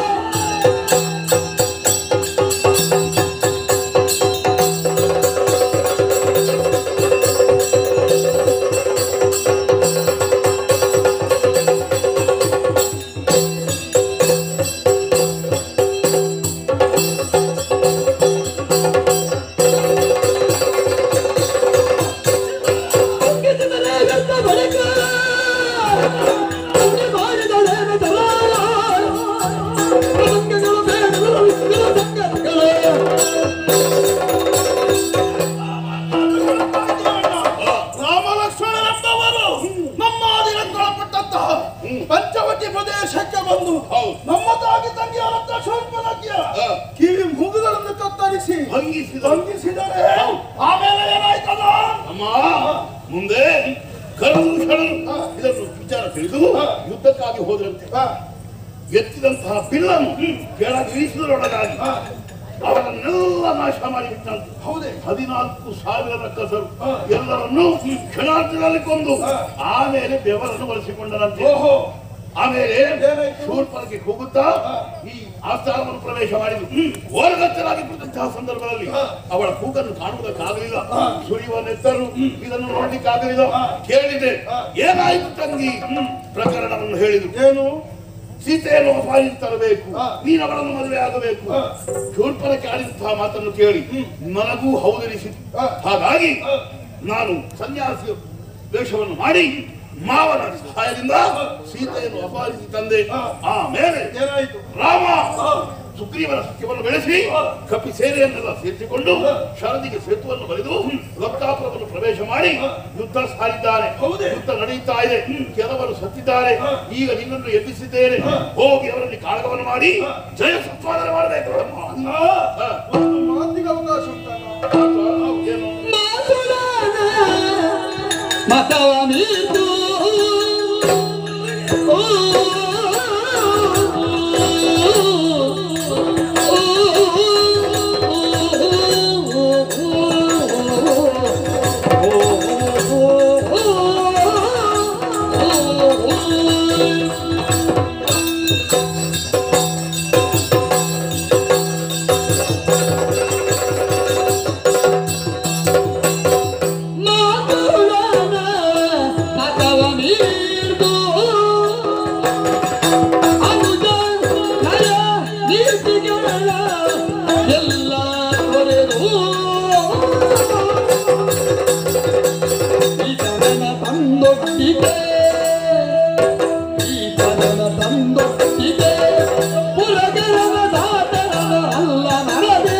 ಭಂಗಿಸಿದರೆ ಎದ್ದ ಬಳಿಕ ಭಂಗಿ ಮಾಡಿದಳೇನು ತಲಾರ ಭಂಗಿಗಳು ಬೇಡಗಳು ವಿಷ್ಣು ಸಂಗತಿಗಳೇ ರಾಮ ಲಕ್ಷ್ಮಣರೆಂಬವರು ನಮ್ಮ ಆದಿರಂಗೊಳಪಟ್ಟಂತಹ ಪಂಚವಟಿ ಪ್ರದೇಶಕ್ಕೆ ಬಂದು ಹೌದು. ನಮ್ಮ ತಾಗಿ ತಂಗಿಯಾದಂತ ಶೂರ್ಪನಖಿಯ ಹಾ. ಕಿವಿ ಮೂಗುಗಳನ್ನು ಕತ್ತರಿಸಿ ಭಂಗಿಸಿದ ಭಂಗಿಸಿದರೆ ಆಮೇಲೆ ಏನಾಯ್ತದ ಅಮ್ಮ ಮುಂದೆ ಕರದೂಷಣರು ಇದನ್ನು ವಿಚಾರ ತಿಳಿದು ಯುದ್ಧಕ್ಕಾಗಿ ಹೋದ್ರಂತೆ ಎತ್ತಿದಂತಹ ಬಿಲ್ಲನ್ನು ಕೆಳಗೆ ಇಳಿಸುವುದರೊಳಗಾಗಿ ಅವರನ್ನೆಲ್ಲ ನಾಶ ಮಾಡಿಬಿಟ್ಟಂತೆ ಹೌದೇ ಹದಿನಾಲ್ಕು ಸಾವಿರ ರಕ್ಕಸರು ಎಲ್ಲರನ್ನೂ ಕ್ಷಣಾರ್ಧದಲ್ಲಿ ಕೊಂದು ಆಮೇಲೆ ಬೆವರನ್ನು ಬಳಸಿಕೊಂಡರಂತೆ ಓಹೋ ಆಮೇಲೆ ಏನಾಯ್ತು? ಶೂರ್ಪನಕ್ಕೆ ಕೂಗುತ್ತಾ ಈ ಆಸ್ಥಾನವನ್ನು ಪ್ರವೇಶ ಮಾಡಿದ್ರು ಓರಗತ್ತರಾಗಿ ಕುಳಿತಂತಹ ಸಂದರ್ಭದಲ್ಲಿ ಅವಳ ಕೂಗನ್ನು ಕಾಣುವುದಕ್ಕಾಗಲಿಲ್ಲ ಸುರಿಯುವ ನೆತ್ತರು ಇದನ್ನು ನೋಡ್ಲಿಕ್ಕಾಗಲಿಲ್ಲ ಕೇಳಿದೆ ಏನಾಯ್ತು ತಂಗಿ ಪ್ರಕರಣವನ್ನು ಹೇಳಿದ್ರು ಏನು ಸೀತೆಯನ್ನು ಅಪಾಯಕ್ಕೆ ತರಬೇಕು ಹಾ. ನೀನು ಅವಳನ್ನು ಮದುವೆ ಆಗಬೇಕು ಹಾ. ಶೂರ್ಪನಕ್ಕೆ ಆಡಿದಂತಹ ಮಾತನ್ನು ಕೇಳಿ ನನಗೂ ಹೌದನಿಸಿತು ಹಾ. ಹಾಗಾಗಿ ಹಾ. ನಾನು ಸನ್ಯಾಸಿ ವೇಷವನ್ನು ಮಾಡಿ ಮಾವನ ಸಹಾಯದಿಂದ ಸೀತೆಯನ್ನು ಅಪಹರಿಸಿ ತಂದೆ ಹಾ. ಆಮೇಲೆ ಏನಾಯ್ತು ರಾಮ ಹಾ. ಸುಗ್ರೀವನ ಸತ್ಯವನ್ನು ಬೆಳೆಸಿ ಹಾ. ಕಪಿ ಸೇನೆಯನ್ನೆಲ್ಲ ಸೇರಿಸಿಕೊಂಡು ಹಾ. ಶರದಿಗೆ ಸೇತುವನ್ನು ಬರೆದು ಲಂಕಾಪುರವನ್ನು ಪ್ರವೇಶ ಮಾಡಿ ಹಾ. ಯುದ್ಧ ಸಾರಿದ್ದಾನೆ ಹೌದೇ? ಯುದ್ಧ ನಡೆಯುತ್ತಾ ಇದೆ ಕೆಲವರು ಸತ್ತಿದ್ದಾರೆ ಹಾ. ಈಗ ನಿನ್ನನ್ನು ಎಬ್ಬಿಸಿದ್ದೇನೆ ಹಾ. ಹೋಗಿ ಅವರಲ್ಲಿ ಕಾಳಗವನ್ನು ಮಾಡಿ ಹಾ. ಜಯ ಸತ್ವಾದನೆ ಮಾಡಬೇಕು ರಾಮ. ಅಲ್ಲ ಹಾ. ಒಂದು ಮಾತಿಗೆ ಅವಕಾಶ ಉಂಟಲ್ಲ ಏನು? ಮಾತುಡಾನ ಮತವ ಮೀರ್ತು ಓ, ಮಾತುಡಾನ ಮತವ ಮೀರ್ತು ಅನುಜ ನಯ ನೀತಿಗಳ ಎಲ್ಲ ತೊರೆದು ಈತನ ತಂದೊಟ್ಟಿಗೆ ಈತನ ತಂದೊಟ್ಟಿಗೆ ಪುರಗರವ ದಾತರನ ಅಲ್ಲ ನರದೆ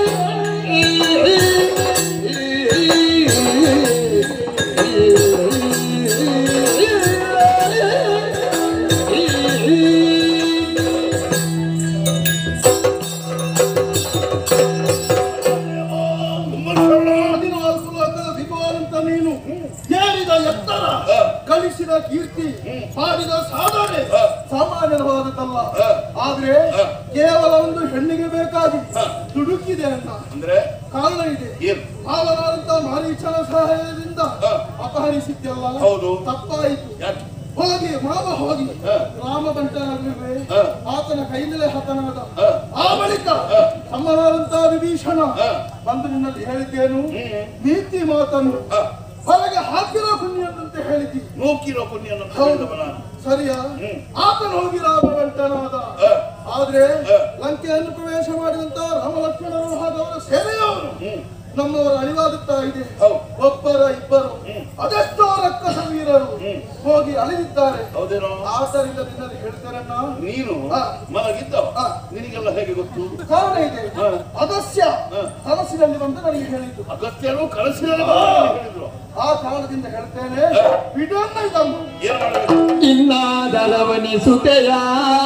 ತುಂಬ ಶ್ರವಣ. ಹದಿನಾಲ್ಕು ಲೋಕದ ವಿದ್ವಾನಂತ ನೀನು ಏರಿದ ಎತ್ತರ ಹಾ. ಕಲಿಸಿದ ಕೀರ್ತಿ ಮಾಡಿದ ಸಾಧನೆ ಹಾ. ಸಾಮಾನ್ಯವಾದದ್ದಲ್ಲ ಹಾ. ಆದ್ರೆ ಹಾ. ಕೇವಲ ಒಂದು ಹೆಣ್ಣಿಗೆ ಬೇಕಾಗಿ ಹಾ. ದುಡುಕಿದೆ ಅಣ್ಣ ಅಂದ್ರೆ ಕಾರಣ ಇದೆ ಏನು ಅವನಾದಂತ ಮಾರೀಚನ ಸಹಾಯದಿಂದ ಹಾ. ಅಪಹರಿಸಿದ್ಯಲ್ಲ ಹೌದು. ತಪ್ಪಾಯಿತು ಯಾಕೆ ಹೋಗಿ ಮಾವ ಹೋಗಿ ಹ. ರಾಮ ಬಂಟನಾಗಿರುವೆ ಹ. ಆತನ ಕೈಯಿಂದಲೇ ಹತನಾದ ಹ. ಆ ಬಳಿಕ ಹ. ತಮ್ಮನಾದಂತ ವಿಭೀಷಣ ಹ. ಬಂದು ನಿನ್ನಲ್ಲಿ ಹೇಳಿದ್ದೇನು ಹ್ಮ್. ನೀತಿ ಮಾತನ್ನು ಹ. ಹೊರಗೆ ಹಾಕಿರೋ ಪುಣ್ಯದಂತೆ ಹೇಳಿದ್ದಿ ನೂಕಿರೋ ಪುಣ್ಯ ಹೌದು ಸರಿಯಾ ಹ್ಮ್. ಆತನ ಹೋಗಿ ರಾಮ ಬಂಟನಾದ ಹ. ಆದ್ರೆ ಹ. ಲಂಕೆಯನ್ನು ಪ್ರವೇಶ ಮಾಡಿದಂತ ರಾಮ ಲಕ್ಷ್ಮಣರು ಹಾಗೂ ಅವರ ಸೇನೆಯವರು ಹ್ಮ್. ನಮ್ಮವರ ಅಳಿವಾಗುತ್ತಾ ಇದೆ ಹೌದು. ಒಬ್ಬರ ಇಬ್ಬರು ಹ್ಮ್. ಅದೆಷ್ಟೋ ರಕ್ಕಸ ವೀರರು ಹ್ಮ್. ಹೋಗಿ ಅಳಿದಿದ್ದಾರೆ ಹೌದೇನೋ ಆದ್ದರಿಂದ ನಿನ್ನಲ್ಲಿ ಹೇಳ್ತೇನಣ್ಣ ನೀನು ಹ. ಮಲಗಿದ್ದವ ಹ. ನಿನಗೆಲ್ಲ ಹೇಗೆ ಗೊತ್ತು ಕಾರಣ ಇದೆ ಹ. ಅದಸ್ಯ ಹ. ಕನಸಿನಲ್ಲಿ ಬಂದು ನನಗೆ ಹೇಳಿದ್ದು ಅಗತ್ಯರು ಕನಸಿನ ಹೇಳಿದ್ರು ಆ ಕಾರಣದಿಂದ ಹೇಳ್ತೇನೆ ಹ. ಬಿಡೋಣ ಇದನ್ನು ಏನ್ ಮಾಡಬೇಕು ಇನ್ನಾದರವನಿಸುತ್ತೆಯ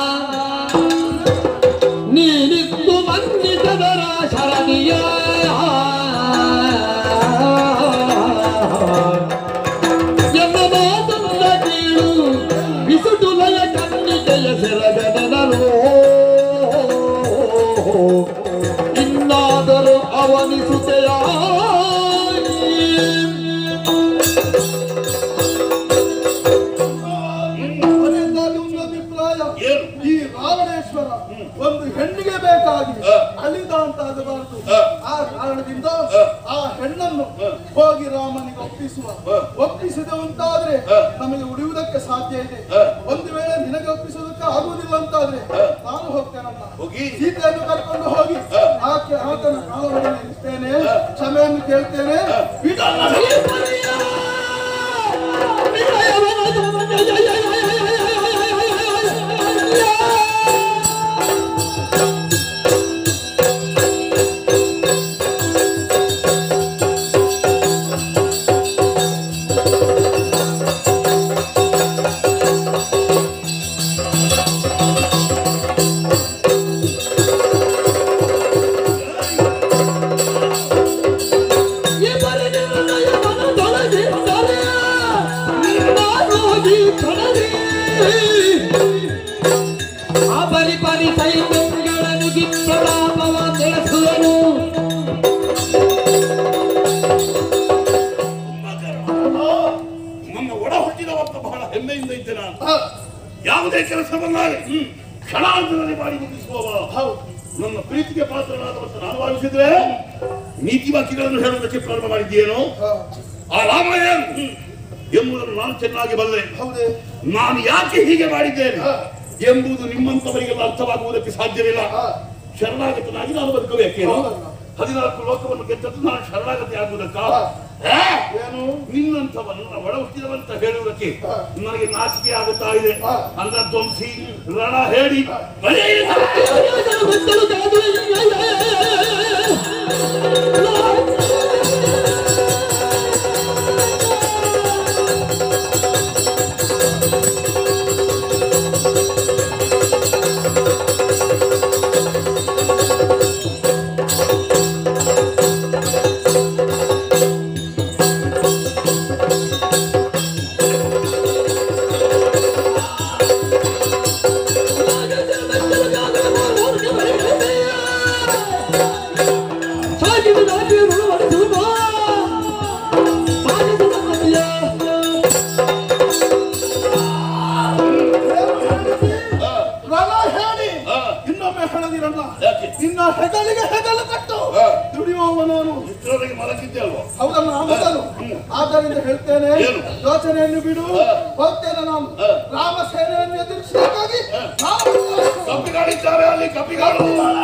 ನೀನಿತ್ತು ಮನ್ನಿತದರ ಶರದಿಯ ಎನ್ನ ಮಾತನ್ನ ಕೀಳು ಬಿಸುಟುಲಯ ಕಣ್ಣಿಕೆಯ ಸೆರಗನರು ಇನ್ನಾದರೂ ಅವನಿಸುತ್ತೆಯ ಕೊನೆಯದಾಗಿ ಒಂದು ಅಭಿಪ್ರಾಯ ಏನು? ಈ ರಾವಣೇಶ್ವರ ಒಂದು ಹೆಣ್ಣಿಗೆ ಬೇಕಾಗಿ ಹ. ಅಳಿದ ಅಂತ ಆಗಬಾರದು ಹ. ಆ ಕಾರಣದಿಂದ ಹ. ಆ ಹೆಣ್ಣನ್ನು ಹ. ಹೋಗಿ ರಾಮನಿಗೆ ಒಪ್ಪಿಸುವ ಹ. ಒಪ್ಪಿಸಿದೆ ಅಂತಾದ್ರೆ ಹ. ನಮಗೆ ಉಳಿಯುವುದಕ್ಕೆ ಸಾಧ್ಯ ಇದೆ ಹ. ಒಂದು ವೇಳೆ ನಿನಗೆ ಒಪ್ಪಿಸೋದಕ್ಕೆ ಆಗುವುದಿಲ್ಲ ಅಂತಾದ್ರೆ ಹ. ನಾನು ಹೋಗ್ತೇನಮ್ಮ ಹೋಗಿ ಸೀತೆಯನ್ನು ಕರ್ಕೊಂಡು ಹೋಗಿ ಹ. ಆಕೆ ಆತನ ಕಾಲವನ್ನು ನಿಲ್ಲಿಸ್ತೇನೆ ಹ. ಕ್ಷಮೆಯನ್ನು ಕೇಳ್ತೇನೆ ಬಿಡಲ್ಲ. ಪರಿ ಪರಿ ಸೈನ್ಯಗಳನ್ನು ಪ್ರತಾಪವ ತಿಳಿಸುವನು ನಮ್ಮ ಒಡ ಹುಟ್ಟಿದವಂತ ಬಹಳ ಹೆಮ್ಮೆಯಿಂದ ಇದ್ದೆ ನಾನು ಹ. ಯಾವುದೇ ಕೆಲಸವನ್ನಾಗಲಿ ಕ್ಷಣಾಂತರದಲ್ಲಿ ಮಾಡಿ ಮುಗಿಸುವವ ಹೌದು ನನ್ನ ಪ್ರೀತಿಗೆ ಪಾತ್ರನಾದವಂತ ನಾನು ಭಾವಿಸಿದ್ರೆ ನೀತಿ ವಾಕ್ಯಗಳನ್ನು ಹೇಳುವುದಕ್ಕೆ ಪ್ರಾರಂಭ ಮಾಡಿದ್ದೇನೋ ಹ. ಆ ರಾಮಾಯಣ ಎಂಬುದನ್ನು ನಾನು ಚೆನ್ನಾಗಿ ಬಲ್ಲೆ ಹೌದೇ ನಾನು ಯಾಕೆ ಹೀಗೆ ಮಾಡಿದ್ದೇನೆ ಹ. ಎಂಬುದು ನಿಮ್ಮಂತವರಿಗೆಲ್ಲ ಅರ್ಥವಾಗುವುದಕ್ಕೆ ಸಾಧ್ಯವಿಲ್ಲ ಹ. ಶರಣಾಗತನಾಗಿ ನಾನು ಬದುಕಬೇಕೇನು ಹೌದಲ್ಲ. ಹದಿನಾಲ್ಕು ಲೋಕವನ್ನು ಗೆದ್ದದ್ದು ನಾನು ಶರಣಾಗತಿ ಆಗುವುದಕ್ಕ ಹ. ಏ? ಏನು ನಿನ್ನಂಥವನ್ನ ಒಳ ಹುಟ್ಟಿದವಂತ ಹೇಳುವುದಕ್ಕೆ ಹ. ನನಗೆ ನಾಚಿಕೆ ಆಗುತ್ತಾ ಇದೆ ಹ. ಅಂದ ಧ್ವಂಸಿ ರಣ ಹೇಳಿ ಬರೆಯಿರಿ. ರಣ ಹೇಳಿ ಹ. ಇನ್ನೊಮ್ಮೆ ಹೇಳದಿರಲ್ಲ ಯಾಕೆ? ನಿನ್ನ ಹೆಗಲಿಗೆ ಹೆಗಲು ಕಟ್ಟು ಹ. ದುಡಿಯುವವ ನಾನು ಇಷ್ಟರವರೆಗೆ ಮಲಗಿದ್ದೆ ಅಲ್ವಾ ಹೌದಲ್ಲ ಆ ಮೊದಲು ಆದ್ದರಿಂದ ಹೇಳ್ತೇನೆ ಏನು? ಯೋಚನೆಯನ್ನು ಬಿಡು ಹ. ಹೋಗ್ತೇನೆ ನಾನು ಹ. ರಾಮ ಸೇನೆಯನ್ನು ಎದುರಿಸಬೇಕಾಗಿ ನಾನು ಕಪಿಗಳಿದ್ದಾರೆ ಅಲ್ಲಿ ಕಪಿಗಳು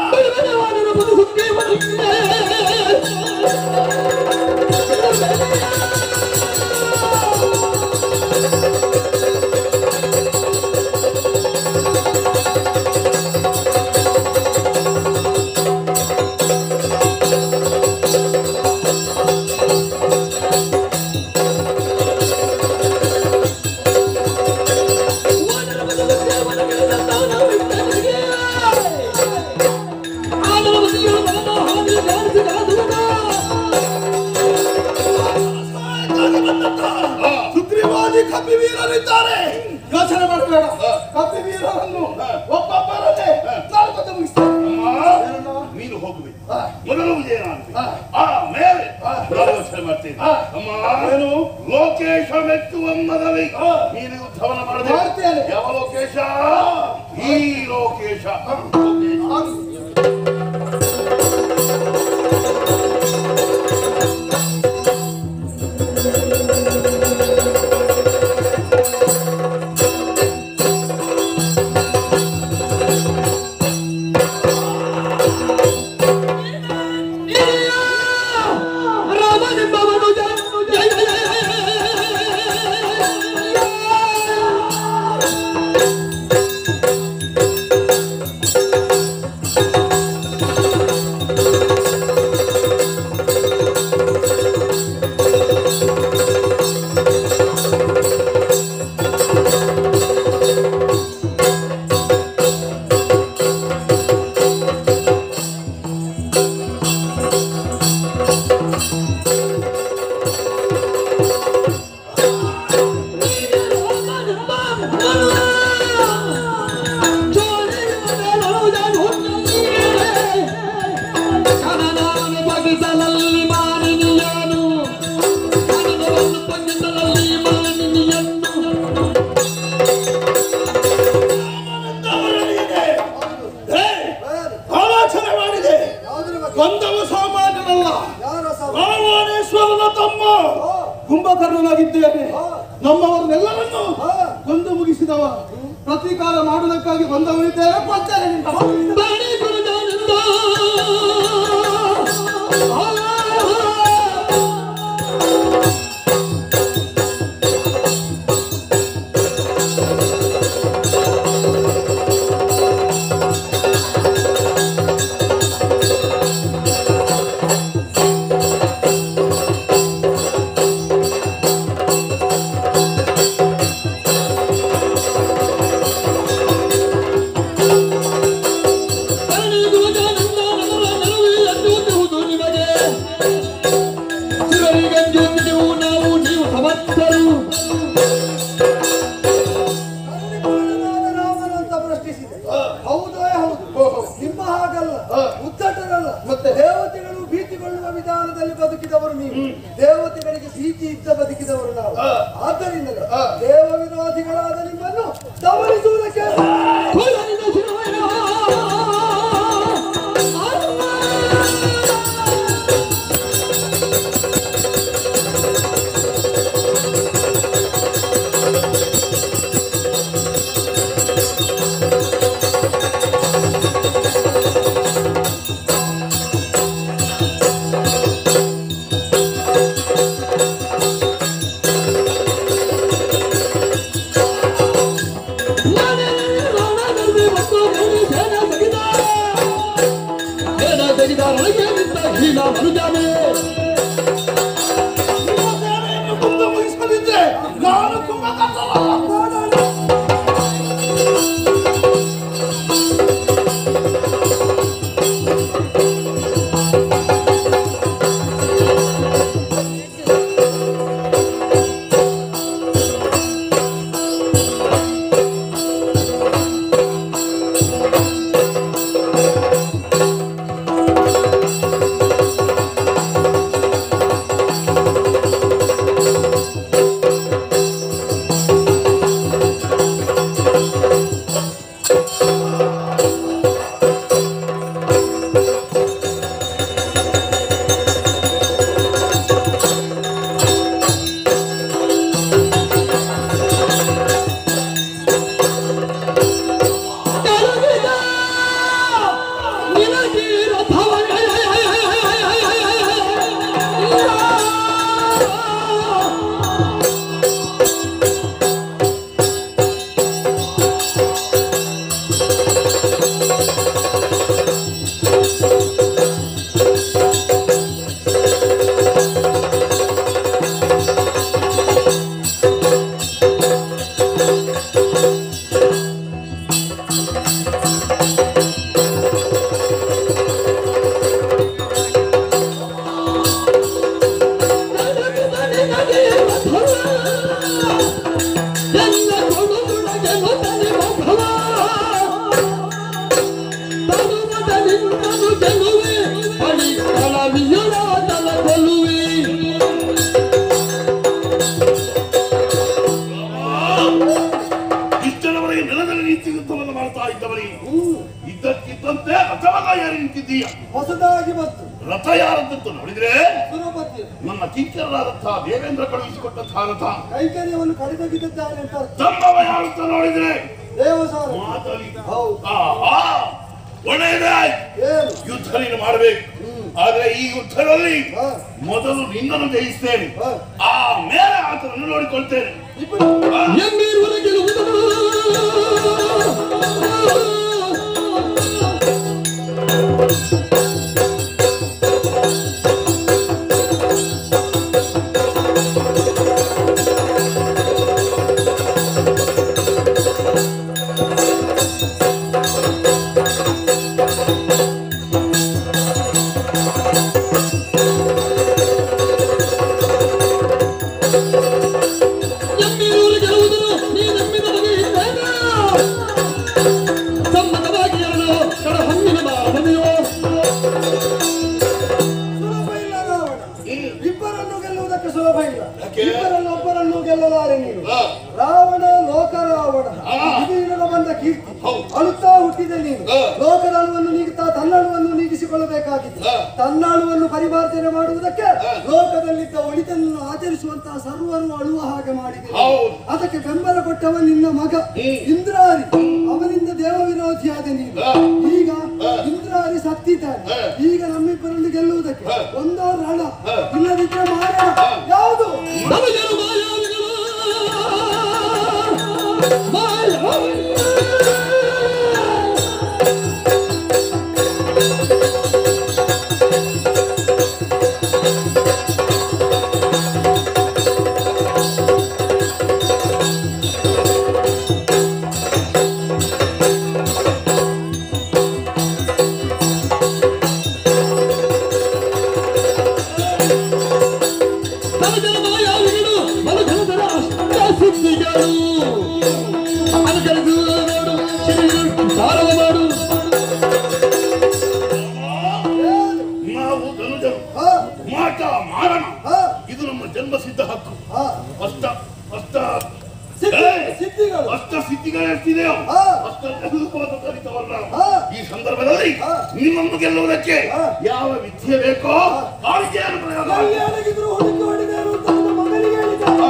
ಸುಗ್ರೀವಾದಿ ಕಪಿ ವೀರರಿದ್ದಾರೆ ಯೋಚನೆ ಮಾಡಬೇಡ ಕಪಿ ವೀರರನ್ನು ಒಬ್ಬೊಬ್ಬರನ್ನೇ ನಾನು ಕೊಂದು ಮುಗಿಸ್ತೇನೆ ಏನಣ್ಣ? ನೀನು ಹೋಗಬೇಕು ಹ. ಮೊದಲು ವಿಜಯ ನಾನು ಹ. ಆ ಮೇಲೆ ನಾನು ಯೋಚನೆ ಮಾಡ್ತೇನೆ ಹ. ಅಮ್ಮ ಏನು? ಲೋಕೆ ಮೆಚ್ಚುವಂಬದಲ್ಲಿ ಹಾ. ನೀನು ಯುದ್ಧವನ್ನ ಮಾಡಿದೆ ಮಾಡ್ತೇನೆ. ಯಾವ ಲೋಕೇಶ ಈ ಲೋಕೇಶ ಲೋಕೇಶ. ರಾಮನೆಂಬವನು ಜಯ ಜಯ ಜಯ ಹೇ, ಆಲೋಚನೆ ಮಾಡಿದೆ ಕೊಂದವ ಸಾಮಾನ್ಯನಲ್ಲ ರಾಮಾನೇಶ್ವರನ ತಮ್ಮ ಕುಂಭಕರ್ಣನಾಗಿದ್ದೇನೆ ನಮ್ಮವರನ್ನೆಲ್ಲರನ್ನು ಕೊಂದು ಮುಗಿಸಿದವ ಪ್ರತೀಕಾರ ಮಾಡುವುದಕ್ಕಾಗಿ ಬಂದವನಿದ್ದೇನೆ ಕೊಡ್ತೇನೆ ನಿನ್ನ. ನಾವು ನೀವು ಸಮರ್ಥರು ರಾಮನ ಅಂತ ಪ್ರಶ್ನಿಸಿದೆ ಹೌದೇ ಹೌದು ನಿಮ್ಮ ಹಾಗಲ್ಲ ಉದ್ದಟರಲ್ಲ ಮತ್ತೆ ದೇವತೆಗಳು ಭೀತಿಗೊಳ್ಳುವ ವಿಧಾನದಲ್ಲಿ ಬದುಕಿದವರು ನೀವು ದೇವತೆಗಳಿಗೆ ಭೀತಿ ಇದ್ದ ಬದುಕಿದವರು ನಾವು ಆದ್ದರಿಂದಲೇ ದೇವ ವಿರೋಧಿಗಳಾದ ನಿಮ್ಮನ್ನು ದಮನಿಸುವುದಕ್ಕೆ ನಿಮ್ಮ ಸೇವೆಯನ್ನು ಕೊಂದು ಮುಗಿಸದಿದ್ರೆ ನಾನು ಕುಂಭಕರ್ಣನಲ್ಲ ಕೊಲ್ಲುವೆ ಇದ್ದಂತೆ ರಥವನ್ನ ಯಾರು ನಿಂತಿದ್ದೀಯ ಹೊಸದಾಗಿ ಬಂತು ರಥ ಯಾರದ್ದು ನೋಡಿದ್ರೆ ಸುರಪತಿ ನನ್ನ ಕಿಂಕರರಾದಂತಹ ದೇವೇಂದ್ರ ಕಳುಹಿಸಿಕೊಟ್ಟಂತಹ ರಥ ಕೈಕರ್ಯವನ್ನು ಕಡಿದೊಗಿದ್ದಾನೆ ಅಂತ ಅರ್ಥ. ತಮ್ಮವ ಯಾರಂತ ನೋಡಿದ್ರೆ ದೇವಸಾರ ಮಾತಲಿ ಹೌದು ಆಹಾ ಒಳ್ಳೆಯದೇ ಆಯ್ತು. ಏನು ಯುದ್ಧ ನೀನು ಮಾಡಬೇಕು ಆದ್ರೆ ಈ ಯುದ್ಧದಲ್ಲಿ ಹಾ. ಮೊದಲು ನಿನ್ನನ್ನು ಜಯಿಸ್ತೇನೆ ಹಾ. ಆಮೇಲೆ ಆತನನ್ನು ನೋಡಿಕೊಳ್ತೇನೆ ಇಬ್ಬರು ಹಾ. ಎಮ್ಮಿರುವರ ಗೆಲುವುದನು ಎಮ್ಮಿರುವರ ಗೆಲುವುದನು ನೀ ನಂಬಿದ ಬಗೆ ಇದ್ದೇನ ಸಮ್ಮತವಾಗಿ ಎರಡು ಕಡ ಹಮ್ಮಿನ ಬಾರದೆಯೋ ಸುಲಭ ಇಲ್ಲ ರಾವಣ ಇಬ್ಬರನ್ನು ಗೆಲ್ಲುವುದಕ್ಕೆ ಸುಲಭ ಇಲ್ಲ ಯಾಕೆ? ಇಬ್ಬರನ್ನು ಒಬ್ಬರನ್ನು ಗೆಲ್ಲಲಾರೆ ನೀನು ಹಾ. ರಾವಣ ಲೋಕ ರಾವಣ ಹಾ. ಇದು ನಿನಗೆ ಬಂದ ಕೀರ್ತಿ ಹೌದು. ಅಳುತ್ತಾ ಹುಟ್ಟಿದೆ ನೀನು ಹಾ. ಲೋಕರಾಳುವನ್ನು ನೀಗುತ್ತಾ ತನ್ನಳುವನ್ನು ನೀಗಿಸಿಕೊಳ್ಳಬೇಕಾಗಿತ್ತು ಹಾ. ತನ್ನಾಳುವನ್ನು ಪರಿವರ್ತನೆ ಮಾಡುವುದಕ್ಕೆ ಲೋಕದಲ್ಲಿದ್ದ ಒಳಿತನ್ನು ಆಚರಿಸುವಂತಹ ಸರ್ವರು ಅಳುವ ಹಾಗೆ ಮಾಡಿದೆ ಹೌದು. ಅದಕ್ಕೆ ಬೆಂಬಲ ಕೊಟ್ಟವ ನಿನ್ನ ಮಗ ಇಂದ್ರಾರಿ ಅವನಿಂದ ದೇವ ವಿರೋಧಿಯಾದ ನೀನು ಹಾ. ಈಗ ಇಂದ್ರಾರಿ ಸತ್ತಿದ್ದಾನೆ ಹಾ. ಈಗ ನಮ್ಮಿಬ್ಬರನ್ನು ಗೆಲ್ಲುವುದಕ್ಕೆ ಹಾ. ಒಂದೋ ರಣ ಹಾ. ಇಲ್ಲದಿದ್ದರೆ ಮಾಡೋಣ ಯಾವುದು ನಮಗೆರು ಮಾಯಾವಿಗಳು ಮಾಯ ನಮಗೆರು ಮಾಯಾವಿಗಳು ಮನುಜನರ ಅಷ್ಟಸಿದ್ಧಿಗಳು ಅನುಕರಿಸು ನೋಡು ಶ್ರೀ ಸಾರವ ಮಾಡು ನಾವು ಧನುಜರು ಹಾ, ಮಾಟ ಮಾರಣ ಹಾ, ಇದು ನಮ್ಮ ಜನ್ಮ ಸಿದ್ಧ ಹಕ್ಕು ಹಾ. ಅಷ್ಟ ಅಷ್ಟ ಸಿದ್ಧಿ- ಏ! ಸಿದ್ಧಿಗಳು ಅಷ್ಟ ಸಿದ್ಧಿಗಳು ಎಷ್ಟಿದೆಯೋ ಹಾ. ಅಷ್ಟೆಲ್ಲವನ್ನು ಕಲಿತವಲ್ಲ ಹಾ. ಈ ಸಂದರ್ಭದಲ್ಲಿ ಹಾ. ನಿಮ್ಮನ್ನು ಗೆಲ್ಲುವುದಕ್ಕೆ ಹಾ. ಯಾವ ವಿದ್ಯೆ ಬೇಕೋ ಕಾಳಿಕೆಯನ್ನು ಪ್ರಯೋಗ ಮಾಡಿ. ಎಲ್ಲಿ ಅಡಗಿದ್ರು ಹುಡುಕಿ ಹೊಡಿದೇನು ಅಂತ ನನ್ನ ಮಗನಿಗೆ ಹೇಳಿದ ಹಾ.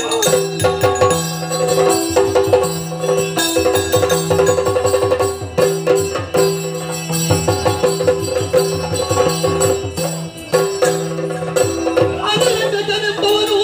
ಅನಿಲಗನೆಂಬವನು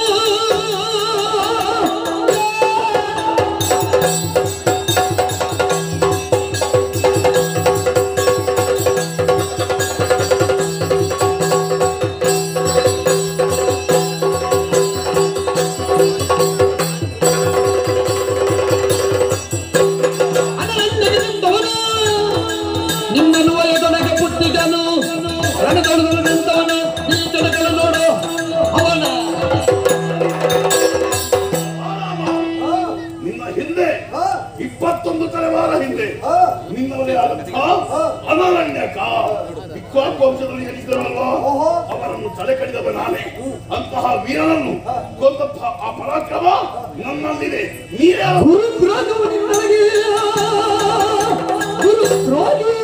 ಅನಲಗನೆಂಬವನು ನಿನ್ನನ್ನು ಒಯ್ದೊಳಗೆ ಪುಟ್ಟಿಗನು ರಣದೊಳಗನು ನಿಂತವನು ಈ ಜನಗಳ ನೋಡು ಅವನ ಹಾ, ನಿನ್ನ ಹಿಂದೆ ಹಾ, ಇಪ್ಪತ್ತೊಂದು ತಲೆಮಾರ ಹಿಂದೆ ಹಾ. ನಿನ್ನವರೇ ಆದಂತಹ ಅನರಣ್ಯಕ ಇಕ್ವಾಕ್ ವಂಶದಲ್ಲಿ ಜನಿಸಿದರಲ್ವಾ ಓಹೋ. ಅವರನ್ನು ತಲೆ ಕಡಿದವ ನಾನೇ ಅಂತಹ ವೀರನನ್ನು ಕೊಂದಂತಹ ಆ ಪರಾಕ್ರಮ ನನ್ನಲ್ಲಿದೆ ನೀರೇ ಅವನು. ಗುರು ದ್ರೋಗವು ನಿನ್ನೊಳಗೆ ಗುರು ದ್ರೋಗಿ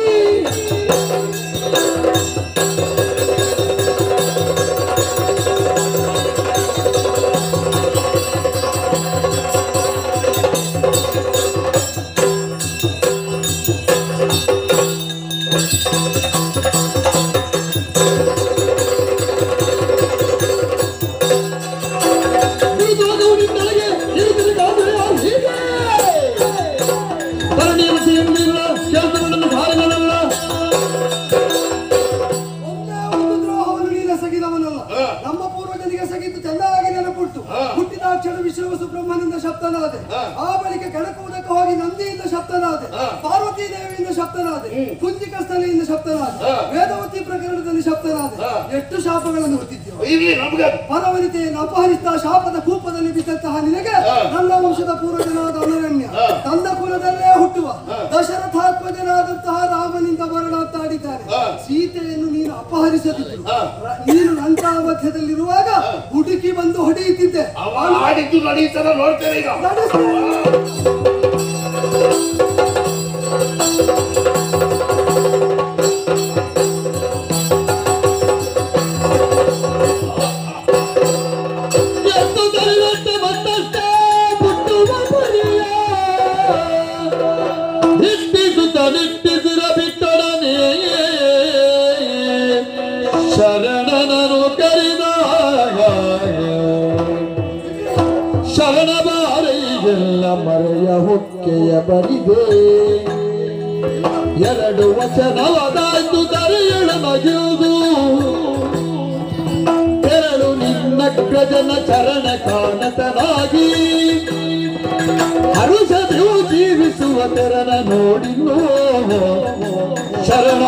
ಗುರು ದ್ರೋಗವು ನಿನ್ನೊಳಗೆ ಇರುವುದಕ್ಕಾದರೆ ಆ ಹೀಗೆ ಧರಣಿಯನ್ನು ಸೇರುವುದಿಲ್ಲ ಕೆಲಸಗಳನ್ನು ಸಾರಗಳಲ್ಲ ಒಂದೇ ಒಂದು ದ್ರೋಹವನ್ನು ನೀನೆಸಗಿದವನಲ್ಲ ಹಾ. ನಮ್ಮ ಪೂರ್ವಜನಿಗೆ ಸಗಿದ್ದು ಚೆನ್ನಾಗಿ ನೆನಪುಟ್ಟು ಹಾ. ಹುಟ್ಟಿದಾಕ್ಷಣ ವಿಶ್ವ ಸುಬ್ರಹ್ಮಣ್ಯದಿಂದ ಶಬ್ದನಾದೆ ಹಾ. ಆ ಬಳಿಕ ಕೆಣಕುವುದಕ್ಕೆ ಹೋಗಿ ನಂದಿಯಿಂದ ಶಬ್ದನಾದೆ ಹಾ. ಪಾರ್ವತಿ ದೇವಿಯಿಂದ ಶಬ್ದನಾದೆ ಕುಂಜಿಕ ಸ್ಥಳದಿಂದ ಶಬ್ದನಾದೆ ಹಾ. ವೇದವತಿ ಪ್ರಕರಣದಲ್ಲಿ ಶಬ್ದನಾದೆ ಹಾ. ಎಷ್ಟು ಶಾಪಗಳನ್ನು ಹೊತ್ತಿದ್ದೇವೆ ಇರ್ಲಿ ನಮ್ಗೆ ಪರವನಿತೆಯನ್ನು ಅಪಹರಿಸಿದ ಶಾಪದ ಕೂಪದಲ್ಲಿ ಬಿದ್ದಂತಹ ನಿನಗೆ ಹಾ. ನನ್ನ ವಂಶದ ಪೂರ್ವಜನಾದ ಅನರಣ್ಯ ಹಾ. ತನ್ನ ಕುಲದಲ್ಲೇ ಹುಟ್ಟುವ ದಶರಥಾತ್ಮಜನಾದಂತಹ ರಾಮನಿಂದ ಮರಣಾತ್ತಾಡಿದ್ದಾನೆ ಹಾ. ಸೀತೆಯನ್ನು ನೀನು ಅಪಹರಿಸದಿದ್ದು ಹಾ. ರ- ನೀನು ಲಂಕಾ ಮಧ್ಯದಲ್ಲಿರುವಾಗ ಹುಡುಕಿ ಬಂದು ಹೊಡೆಯುತ್ತಿದ್ದೆ ಅವ ಆಡಿದ್ದು ನಡೀತಾರ ನೋಡ್ತೇನೆ ಈಗ ನಡೆಸ್ತೇನೆ. ಎರಡು ವಚನವದಾಯ್ತು ದರೆಯಳ ನಗೆಯುವುದು ತೆರಳು ನಿನ್ನ ಗಜನ ಚರಣ ಕಾಣತನಾಗಿ ಹರುಷದಿವು ಜೀವಿಸುವ ತೆರನ ನೋಡಿ ಶರಣ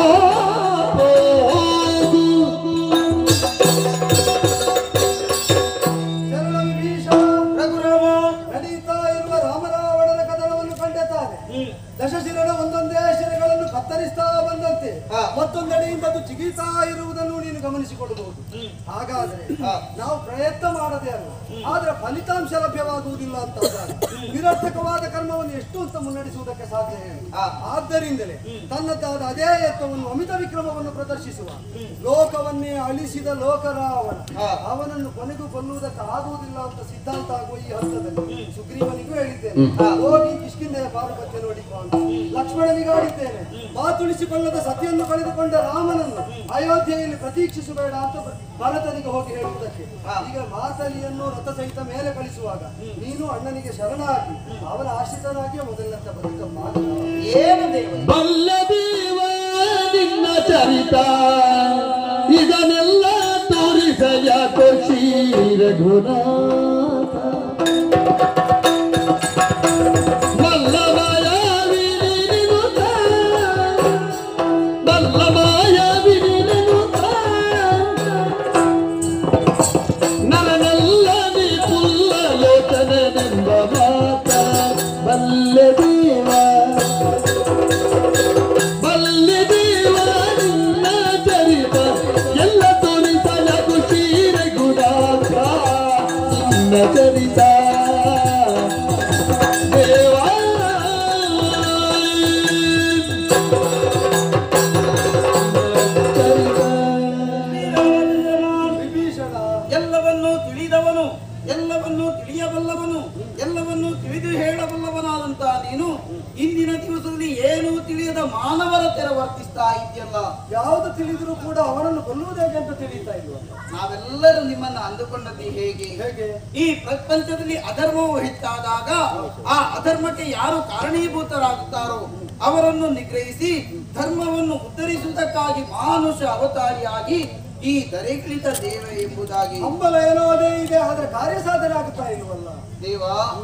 ಶರಣ ವಿಭೀಷಣ ರಘುರಾಮ ನಡೀತಾ ಇರುವ ರಾಮರಾವಣನ ಕದನವನ್ನು ಕಂಡೆ ತಾನೆ ದಶಶಿರನ ಒಂದೊಂದೇ ಶಿರಗಳನ್ನು ಕತ್ತರಿಸ್ತಾ ಬಂದಂತೆ ಮತ್ತೊಂದೆಡೆಯಿಂದ ಅದು ಜಿಗಿತಾ ಇರುವುದನ್ನು ನೀನು ಗಮನಿಸಿಕೊಳ್ಳಬಹುದು ಹಾಗಾದ್ರೆ ನಾವು ಪ್ರಯತ್ನ ಮಾಡದೇ ಅಲ್ಲ ಆದ್ರೆ ಫಲಿತಾಂಶ ಲಭ್ಯವಾಗುವುದಿಲ್ಲ ಅಂತ ಆದಾಗ ನಿರರ್ಥಕವಾದ ಕರ್ಮವನ್ನು ಎಷ್ಟು ಅಂತ ಮುನ್ನಡೆಸುವುದಕ್ಕೆ ಸಾಧ್ಯ ಹೇಳಿ ಆದ್ದರಿಂದಲೇ ತನ್ನದಾದ ಅದೇ ಯತ್ನವನ್ನು ಅಮಿತ ವಿಕ್ರಮವನ್ನು ಪ್ರದರ್ಶಿಸುವ ಲೋಕವನ್ನೇ ಅಳಿಸಿದ ಲೋಕರಾವಣ ಅವನನ್ನು ಕೊನೆಗೂ ಕೊಲ್ಲುವುದಕ್ಕೆ ಆಗುವುದಿಲ್ಲ ಅಂತ ಸಿದ್ಧಾಂತ ಆಗುವ ಈ ಹಂತದಲ್ಲಿ ಸುಗ್ರೀವನಿಗೂ ಹೇಳಿದ್ದೇನೆ ಹೋಗಿ ಕಿಷ್ಕಿಂದೆಯ ಪಾರುಪತ್ಯ ನೋಡಿಕೊ ಅಂತ ಲಕ್ಷ್ಮಣನಿಗೆ ಆಡಿದ್ದೇನೆ ಮಾತುಳಿಸಿಕೊಳ್ಳದ ಸತಿಯನ್ನು ಕಳೆದುಕೊಂಡ ರಾಮನನ್ನು ಅಯೋಧ್ಯೆಯಲ್ಲಿ ಪ್ರತೀಕ್ಷಿಸಬೇಡ ಅಂತ ಭರತನಿಗೆ ಹೋಗಿ ಹೇಳುವುದಕ್ಕೆ ಈಗ ಮಾತಲಿಯನ್ನು ರಥ ಸಹಿತ ಮೇಲೆ ಕಳಿಸುವಾಗ ನೀನು ಅಣ್ಣನಿಗೆ ಶರಣಾಗಿ ಅವನ ಆಶ್ರಿತನಾಗಿ ಮೊದಲಿನಂತ ಬದುಕಪ್ಪ ಏನು ದೇವ ಬಲ್ಲದೇವ ನಿನ್ನ ಚರಿತ ಇದನ್ನೆಲ್ಲ ತೋರಿಸಯ ಕೊಶಿ ರಘುನಾಥ ವಲ್ಲಭಯ ವಿನಿನುತ ವಲ್ಲಭಯ ವಿನಿನುತ ನರನೆಲ್ಲ ನೀ ಪುಲ್ಲ ಲೋಚನೆಂಬ ಮಾತ ಬಲ್ಲದೇವ ಬಲ್ಲಿದೇವ ನಿನ್ನ ಚರಿತ ಎಲ್ಲ ತೋರಿಸಲ ಖುಷೀರ ಗುಣಾಕ ನಿನ್ನ ಚರಿತ ದೇವ ವಿಭೀಷಣ ಎಲ್ಲವನ್ನೂ ತಿಳಿದವನು ಎಲ್ಲವನ್ನೂ ತಿಳಿಯಬಲ್ಲವನು ಎಲ್ಲವನ್ನೂ ತಿಳಿದು ಹೇಳಬಲ್ಲವನಾದಂತ ನೀನು ಇಂದಿನ ದಿವಸದಲ್ಲಿ ಏನೂ ತಿಳಿಯದ ಮಾನವರ ತೆರ ವರ್ತಿಸ್ತಾ ಇದೆಯಲ್ಲ ಯಾವುದು ತಿಳಿದರೂ ಕೂಡ ಅವನನ್ನು ಕೊಲ್ಲುವುದು ಹೇಗೆ ಅಂತ ತಿಳಿತಾ ಇಲ್ವ ನಾವೆಲ್ಲರೂ ನಿಮ್ಮನ್ನ ಅಂದುಕೊಂಡದ್ದು ಹೇಗೆ ಹೇಗೆ ಈ ಪ್ರಪಂಚದಲ್ಲಿ ಅಧರ್ಮವು ಹೆಚ್ಚಾದಾಗ ಆ ಅಧರ್ಮಕ್ಕೆ ಯಾರು ಕಾರಣೀಭೂತರಾಗುತ್ತಾರೋ ಅವರನ್ನು ನಿಗ್ರಹಿಸಿ ಧರ್ಮವನ್ನು ಉದ್ಧರಿಸುವುದಕ್ಕಾಗಿ ಮಾನುಷ ಅವತಾರಿಯಾಗಿ ಈ ದರೆಗಿಳಿತ ದೇವ ಎಂಬುದಾಗಿ ಹಂಬಲ ಏನೋ ಅದೇ ಇದೆ ಆದ್ರೆ ಕಾರ್ಯ ಸಾಧನೆ ಆಗುತ್ತಾ ಇಲ್ವಲ್ಲ ದೇವ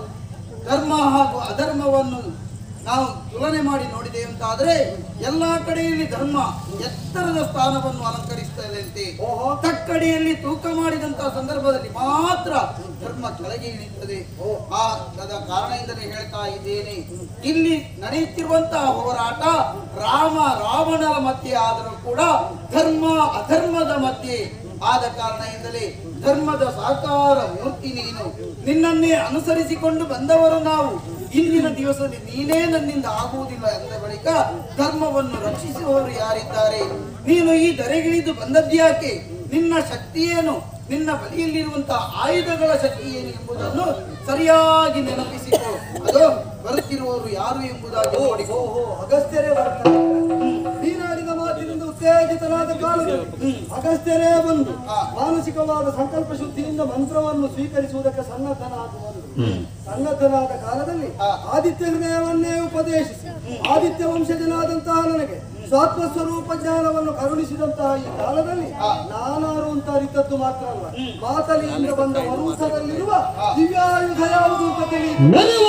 ಧರ್ಮ ಹಾಗೂ ಅಧರ್ಮವನ್ನು ನಾವು ತುಲನೆ ಮಾಡಿ ನೋಡಿದೆ ಅಂತಾದ್ರೆ ಎಲ್ಲಾ ಕಡೆಯಲ್ಲಿ ಧರ್ಮ ಎತ್ತರದ ಸ್ಥಾನವನ್ನು ಅಲಂಕರಿಸ್ತದಂತೆ ಓಹೋ. ತಕ್ಕಡಿಯಲ್ಲಿ ತೂಕ ಮಾಡಿದಂತಹ ಸಂದರ್ಭದಲ್ಲಿ ಮಾತ್ರ ಧರ್ಮ ಕೆಳಗೆ ಇಳಿಯುತ್ತದೆ ಆ ಅದ ಕಾರಣದಿಂದಲೇ ಹೇಳ್ತಾ ಇದ್ದೇನೆ ಇಲ್ಲಿ ನಡೆಯುತ್ತಿರುವಂತಹ ಹೋರಾಟ ರಾಮ ರಾವಣರ ಮಧ್ಯೆ ಆದರೂ ಕೂಡ ಧರ್ಮ ಅಧರ್ಮದ ಮಧ್ಯೆ ಆದ ಕಾರಣದಿಂದಲೇ ಧರ್ಮದ ಸಾಕಾರ ಮೂರ್ತಿ ನೀನು ನಿನ್ನನ್ನೇ ಅನುಸರಿಸಿಕೊಂಡು ಬಂದವರು ನಾವು ಇಂದಿನ ದಿವಸದಲ್ಲಿ ನೀನೇ ನನ್ನಿಂದ ಆಗುವುದಿಲ್ಲ ಎಂದ ಬಳಿಕ ಧರ್ಮವನ್ನು ರಕ್ಷಿಸುವವರು ಯಾರಿದ್ದಾರೆ ನೀನು ಈ ದರೆಗಿಳಿದು ಬಂದದ್ಯಾಕೆ ನಿನ್ನ ಶಕ್ತಿಯೇನು ನಿನ್ನ ಬಳಿಯಲ್ಲಿರುವಂತಹ ಆಯುಧಗಳ ಶಕ್ತಿ ಏನು ಎಂಬುದನ್ನು ಸರಿಯಾಗಿ ನೆನಪಿಸಿಕೊ ಅದು ಬರುತ್ತಿರುವವರು ಯಾರು ಎಂಬುದಾಗಿ ನೋಡಿಕೊ ಓಹೋ ಅಗಸ್ತ್ಯರೇ ಬರ್ತಾರೆ ನೀನಾಡಿದ ಮಾತಿನಿಂದ ಉತ್ತೇಜಿತನಾದ ಕಾಲದಲ್ಲಿ ಅಗಸ್ತ್ಯರೇ ಬಂದು ಮಾನಸಿಕವಾದ ಸಂಕಲ್ಪ ಶುದ್ಧಿಯಿಂದ ಮಂತ್ರವನ್ನು ಸ್ವೀಕರಿಸುವುದಕ್ಕೆ ಸನ್ನದ್ಧನಾಗುವನು ಸನ್ನದ್ಧನಾದ ಕಾಲದಲ್ಲಿ ಆದಿತ್ಯ ಹೃದಯವನ್ನೇ ಉಪದೇಶಿಸಿ ಆದಿತ್ಯ ವಂಶಜನಾದಂತಹ ನನಗೆ ಸ್ವಾತ್ಮ ಸ್ವರೂಪ ಜ್ಞಾನವನ್ನು ಕರುಣಿಸಿದಂತಹ ಈ ಕಾಲದಲ್ಲಿ ನಾನಾರು ಅಂತ ಅರಿತದ್ದು ಮಾತ್ರ ಅಲ್ಲ ಮಾತಲಿಯಿಂದ ಬಂದ ವಂಶದಲ್ಲಿರುವ ದಿವ್ಯಾಯುಧ ಯಾವುದು ಅಂತ ತಿಳಿಯಿತು ನಲಿವ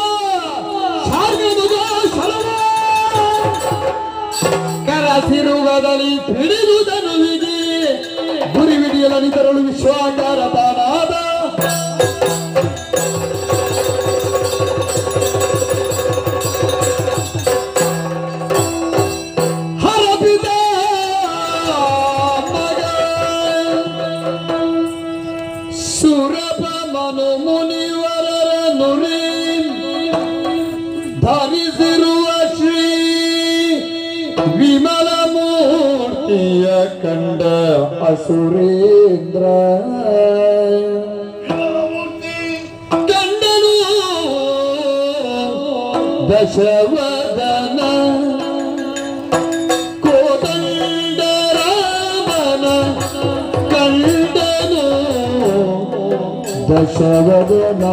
ಶಾರ್ಗದುಗ ಶಲವ ಕರಸಿರುವುದಲಿ ತಿಳಿದುದನುವಿಗೆ ಗುರಿ ವಿಡಿಯಲ ನಿತರಳು ವಿಶ್ವಾಕಾರ ತಾನಾದ ಹರಪಿದ ಮಗ ಸುರಪ ಮನು ಮುನಿವರರ ನುರಿ ಧರಿಸಿರುವ ಶ್ರೀ ವಿಮಲ ಮೂರ್ತಿಯ ಕಂಡ ಅಸುರೇಂದ್ರ ಮೂರ್ತಿ ಕಂಡನು ದಶವದನ ಕೋದಂಡ ರಾಮನ ಕಂಡನು ದಶವದನ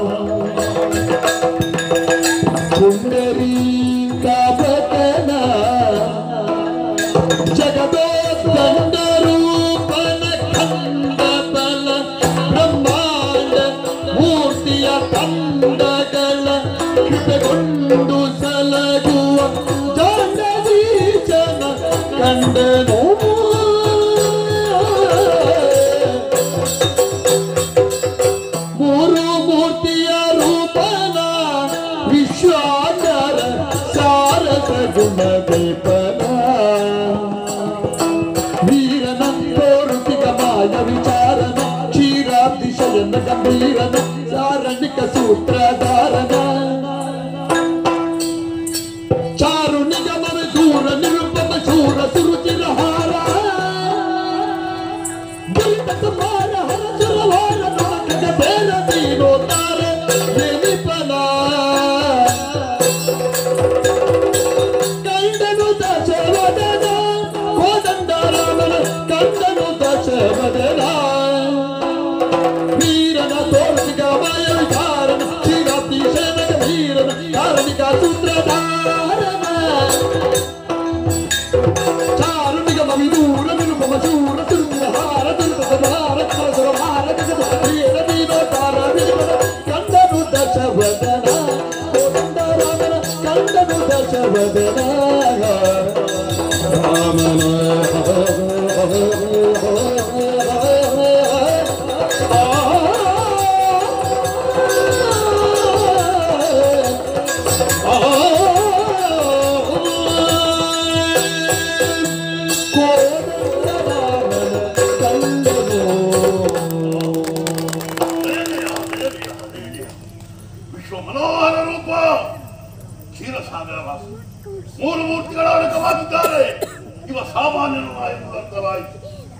ಪುಂಡರೀಕ ಬದನ ಕಂಡನು ಮೂರು ಮೂರ್ತಿಯ ರೂಪನ ವಿಶ್ವಾಚಾರ ಸಾರಸ ಗುಣ ದೇಪನ ವೀರನ ತೋರುತಿಗ ಮಾಯ ವಿಚಾರನ ಕ್ಷೀರಾತಿಶಯನ ಗಂಭೀರನ ಸಾರಣಿಕ ಸೂತ್ರಧಾರನ ಚಾರು ನಿಗಮನ ದೂರ ನಿರುಪಮ ಶೂರ ಸುರುಚಿರ ಹಾರ ದುರಿತ ಕುಮಾರ ಹರ ಸುರವಾರ ನಮಕ ಬೇರ ನೀನು ತಾರ ನೆನಿಪನ ಕಂಡನು ದಶವದನ ಕೋದಂಡ ರಾಮನ ಕಂಡನು ದಶವದನ ವೀರನ ತೋರಿಸಿಗ ಮಾಯ ವಿಚಾರನ ಕ್ಷೀರಾತಿ ಸೇನಕ ವೀರನ ಕಾರಣಿಕ ಸೂತ್ರಧಾರನ ಚಾರುಣಿಗ ಮವಿದೂರ ನಿರುಪಮ ಶೂರ ಸುರುಚಿರ ಹಾರ ದುರ್ಗ ಸಮಾರ ಸುರ ಮಾರ ಜಗದ ವೀರ ವೀರೋತಾರ ವೀರನ ಕಂಡನು ದಶವದನ ಕೋದಂಡ ರಾಮನ ಕಂಡನು ದಶವದನ ರಾಮನ ಅದೇನೆಯ, ಅದೇನೆಯ, ಅದೇನೆಯ. ವಿಶ್ವ ಮನೋಹರ ರೂಪ ಕ್ಷೀರಸಾಗರ ವಾಸ ಮೂರು ಮೂರ್ತಿಗಳ ಅಡಕವಾಗಿದ್ದಾರೆ ಇವ ಸಾಮಾನ್ಯನಲ್ಲ ಎಂದು ಅರ್ಥವಾಯಿತು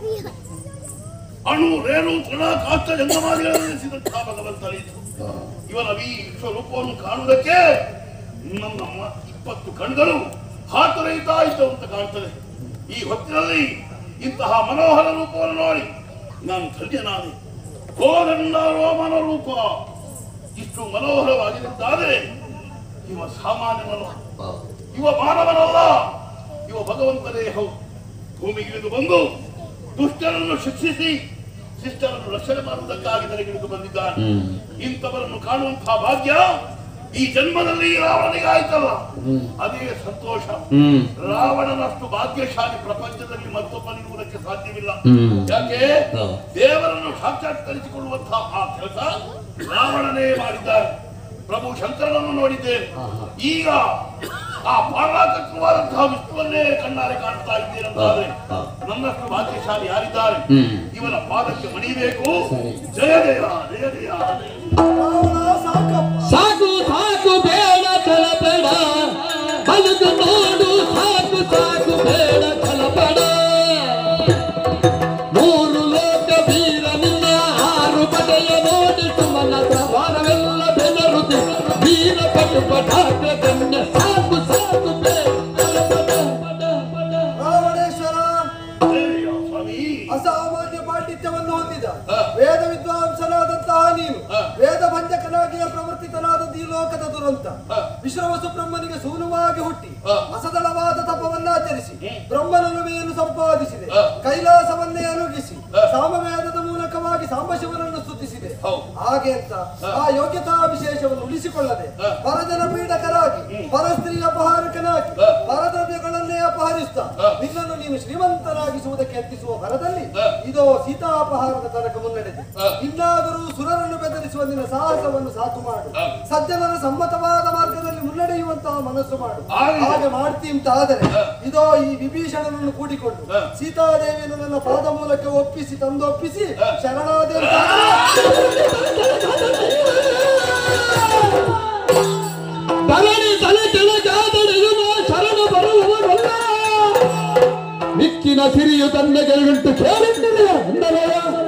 ಅಣು ರೇಣು ತೃಣ ಕಾಷ್ಟ ಜಂಗಮಾದಿಗಳನ್ನು ನೆನೆಸಿದಂತಹ ಭಗವಂತನಿತು ಇವನ ಈ ವಿಶ್ವರೂಪವನ್ನು ಕಾಣುವುದಕ್ಕೆ ನಮ್ಮ ಇಪ್ಪತ್ತು ಕಣ್ಗಳು ಹಾತೊರೆಯುತ್ತಾ ಇದ್ದವು ಅಂತ ಕಾಣ್ತದೆ ಈ ಹೊತ್ತಿನಲ್ಲಿ ಇಂತಹ ಮನೋಹರ ರೂಪವನ್ನು ನೋಡಿ ನಾನು ಧನ್ಯನಾದೆ ಕೋದಂಡ ರೋಮನ ರೂಪ ಇಷ್ಟು ಮನೋಹರವಾಗಿರುತ್ತಾದರೆ ಇವ ಸಾಮಾನ್ಯನಲ್ಲ ಇವ ಮಾನವನಲ್ಲ ಇವ ಭಗವಂತನೇ ಹೌದು ಭೂಮಿಗಿಳಿದು ಬಂದು ದುಷ್ಟರನ್ನು ಶಿಕ್ಷಿಸಿ ಶಿಷ್ಟರನ್ನು ರಕ್ಷಣೆ ಮಾಡುವುದಕ್ಕಾಗಿ ನನಗಿಳಿದು ಬಂದಿದ್ದಾನೆ ಇಂಥವರನ್ನು ಕಾಣುವಂತಹ ಭಾಗ್ಯ ಈ ಜನ್ಮದಲ್ಲಿ ರಾವಣನಿಗೆ ಆಯ್ತಲ್ಲ ಅದೇ ಸಂತೋಷ ರಾವಣನಷ್ಟು ಭಾಗ್ಯಶಾಲಿ ಪ್ರಪಂಚದಲ್ಲಿ ಮತ್ತೊಬ್ಬನಿರುವುದಕ್ಕೆ ಸಾಧ್ಯವಿಲ್ಲ ಯಾಕೆ ದೇವರನ್ನು ಸಾಕ್ಷಾತ್ಕರಿಸಿಕೊಳ್ಳುವಂತಹ ಆ ಕೆಲಸ ರಾವಣನೇ ಮಾಡಿದ್ದಾರೆ ಪ್ರಭು ಶಂಕರನನ್ನು ನೋಡಿದ್ದೇನೆ ಈಗ ಆ ಪಾರಾಕತ್ವವಾದಂತಹ ವಿಷ್ಣುವನ್ನೇ ಕಣ್ಣಾರೆ ಕಾಣ್ತಾ ಇದ್ದೇನೆಂತಾದ್ರೆ ನನ್ನಷ್ಟು ಭಾಗ್ಯಶಾಲಿ ಯಾರಿದ್ದಾರೆ ಇವನ ಪಾದಕ್ಕೆ ಮಣಿಬೇಕು ಜಯ ಜಯ ಜಯ ಜಯ ರಾವಣ ಸಾಕಪ್ಪ ಸಾಕು ಸಾಕು ಬೇಡ ಕಲಬೇಡ ಬದುಕು ನೋಡು ಸಾಕು ಸಾಕು ಬೇಡ ಕಲಬೇಡ ಮೂರು ಲೋಕ ವೀರ ನಿನ್ನ ಆರು ಬಗೆಯ ನೋಡಿ ಸುಮನ ಪ್ರಭಾರವೆಲ್ಲ ಬೆದರುದೆ ವೀರ ಪಟು ಪಟಾಕ ಕನ್ಯ ಸಾಕು ಸಾಕು ಬೇಡ ಕಲಬೇಡ ರಾವಣೇಶ್ವರ ಜಯ ಸ್ವಾಮಿ ಅಸಾಮಾನ್ಯ ಪಾಂಡಿತ್ಯವನ್ನು ಹೊಂದಿದ ಹ. ವೇದ ವಿದ್ವಾಂಸನಾದಂತಹ ನೀನು ಹ. ವೇದ ಭಂಜಕನಾಗಿಯ ಪ್ರವರ್ತಿತನಾದ ಈ ಲೋಕದ ದುರಂತ ಹ. ವಿಶ್ರವಸು ಬ್ರಹ್ಮನಿಗೆ ಸೂನುವಾಗಿ ಹುಟ್ಟಿ ಹ. ಅಸದಳವಾದ ತಪವನ್ನಾಚರಿಸಿ ಹ್ಮ್. ಬ್ರಹ್ಮನೊಲುಮೆಯನ್ನು ಸಂಪಾದಿಸಿದೆ ಹ. ಕೈಲಾಸವನ್ನೇ ಅನುಗಿಸಿ ಹ. ಸಾಮವೇದದ ಮೂಲಕವಾಗಿ ಸಾಂಬಶಿವನನ್ನು ಸ್ತುತಿಸಿದೆ ಹೌದು. ಹಾಗೆ ಅಂತ ಹ. ಆ ಯೋಗ್ಯತಾ ವಿಶೇಷವನ್ನು ಉಳಿಸಿಕೊಳ್ಳದೆ ಹ. ಪರಜನ ಪೀಡಕರಾಗಿ ಪರಸ್ತ್ರೀ ಅಪಹಾರಕನಾಗಿ ಹ. ಪರದ್ರವ್ಯಗಳನ್ನೇ ಅಪಹರಿಸ್ತಾ ಹ. ನಿನ್ನನ್ನು ನೀನು ಶ್ರೀಮಂತನಾಗಿಸುವುದಕ್ಕೆ ಯತ್ನಿಸುವ ಭರದಲ್ಲಿ ಹ. ಇದೋ ಸೀತಾಪಹಾರದ ತನಕ ಮುನ್ನಡೆದೆ ಹ. ಇನ್ನಾದರೂ ಸುರರನ್ನು ಬೆದರಿಸುವ ನಿನ್ನ ಸಾಹಸವನ್ನು ಸಾಕು ಮಾಡು ಹ. ಸಜ್ಜನರ ಸಮ್ಮತವಾದ ಮಾರ್ಗದಲ್ಲಿ ಮುನ್ನಡೆಯುವಂತಹ ಮನಸ್ಸು ಮಾಡು ಆಗಲಿ. ಹಾಗೆ ಮಾಡ್ತಿ ಅಂತ ಆದರೆ ಹ. ಇದೋ ಈ ವಿಭೀಷಣನನ್ನು ಕೂಡಿಕೊಂಡು ಹ. ಸೀತಾದೇವಿಯನ್ನು ನನ್ನ ಪಾದ ಮೂಲಕ ಒಪ್ಪಿಸಿ ತಂದೊಪ್ಪಿಸಿ ಹ. ಶರಣಾದೆ ಅಂತ ಧರಣಿ ತಲೆ ಕೆಳಗಾದಡೆಯುವ ಶರಣ ಬರುವವರಲ್ಲ ಮಿಕ್ಕಿನ ಸಿರಿಯು ತನ್ನಗೆರಡುಂಟು ಕೇಳುತ್ತಿಲ್ಲ ಎಂದರೇ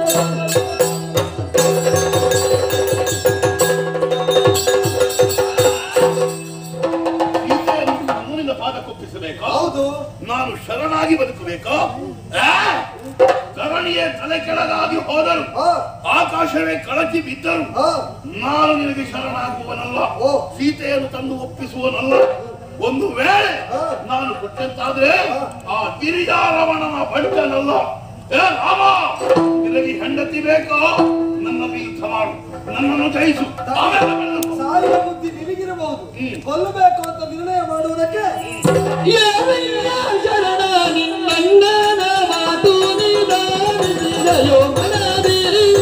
ಸೀತೆಯನ್ನು ನನ್ನಿಂದ ಪಾದಕ್ಕೊಪ್ಪಿಸಬೇಕಾ ಹೌದು ನಾನು ಶರಣಾಗಿ ಬದುಕಬೇಕಾ ಆ? ಧರಣಿಯೇ ತಲೆ ಕೆಳಗಾಗಿ ಹೋದರು ಹ. ಆಕಾಶವೇ ಕಳಚಿ ಬಿದ್ದರು ಹ. ನಾನು ನಿನಗೆ ಶರಣಾಗುವನಲ್ಲ ಓ. ಸೀತೆಯನ್ನು ತಂದು ಒಪ್ಪಿಸುವನಲ್ಲ ಒಂದು ವೇಳೆ ಹ. ನಾನು ಕೊಟ್ಟಂತಾದ್ರೆ ಆ ಗಿರಿಜಾರವಣನ ಬಂಟನಲ್ಲ ಏ ರಾಮ ನಿನಗೆ ಹೆಂಡತಿ ಬೇಕೋ ನನ್ನ ಯುದ್ಧ ಮಾಡು ನನ್ನನ್ನು ಜಯಿಸು ಆಮೇಲೆ ಮೆಲ್ಲಗು. ಸಾಯುವ ಬುದ್ಧಿ ನಿನಗಿರಬಹುದು ಹ್ಮ್. ಕೊಲ್ಲಬೇಕು ಅಂತ ನಿರ್ಣಯ ಮಾಡುವುದಕ್ಕೆ ಏನಿಲ್ಲ ಶರಣ ನಿನ್ನ ನಡೆಯೋ ಮನದಿ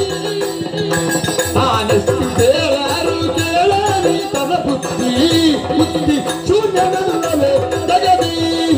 ಆನಸ್ತಿದೇರಾರು ಕೇಳಲಿ ತನ ಬುದ್ಧಿ ಬುದ್ಧಿ ಶೂನ್ಯನಲ್ಲವೇ ಜಗದಿ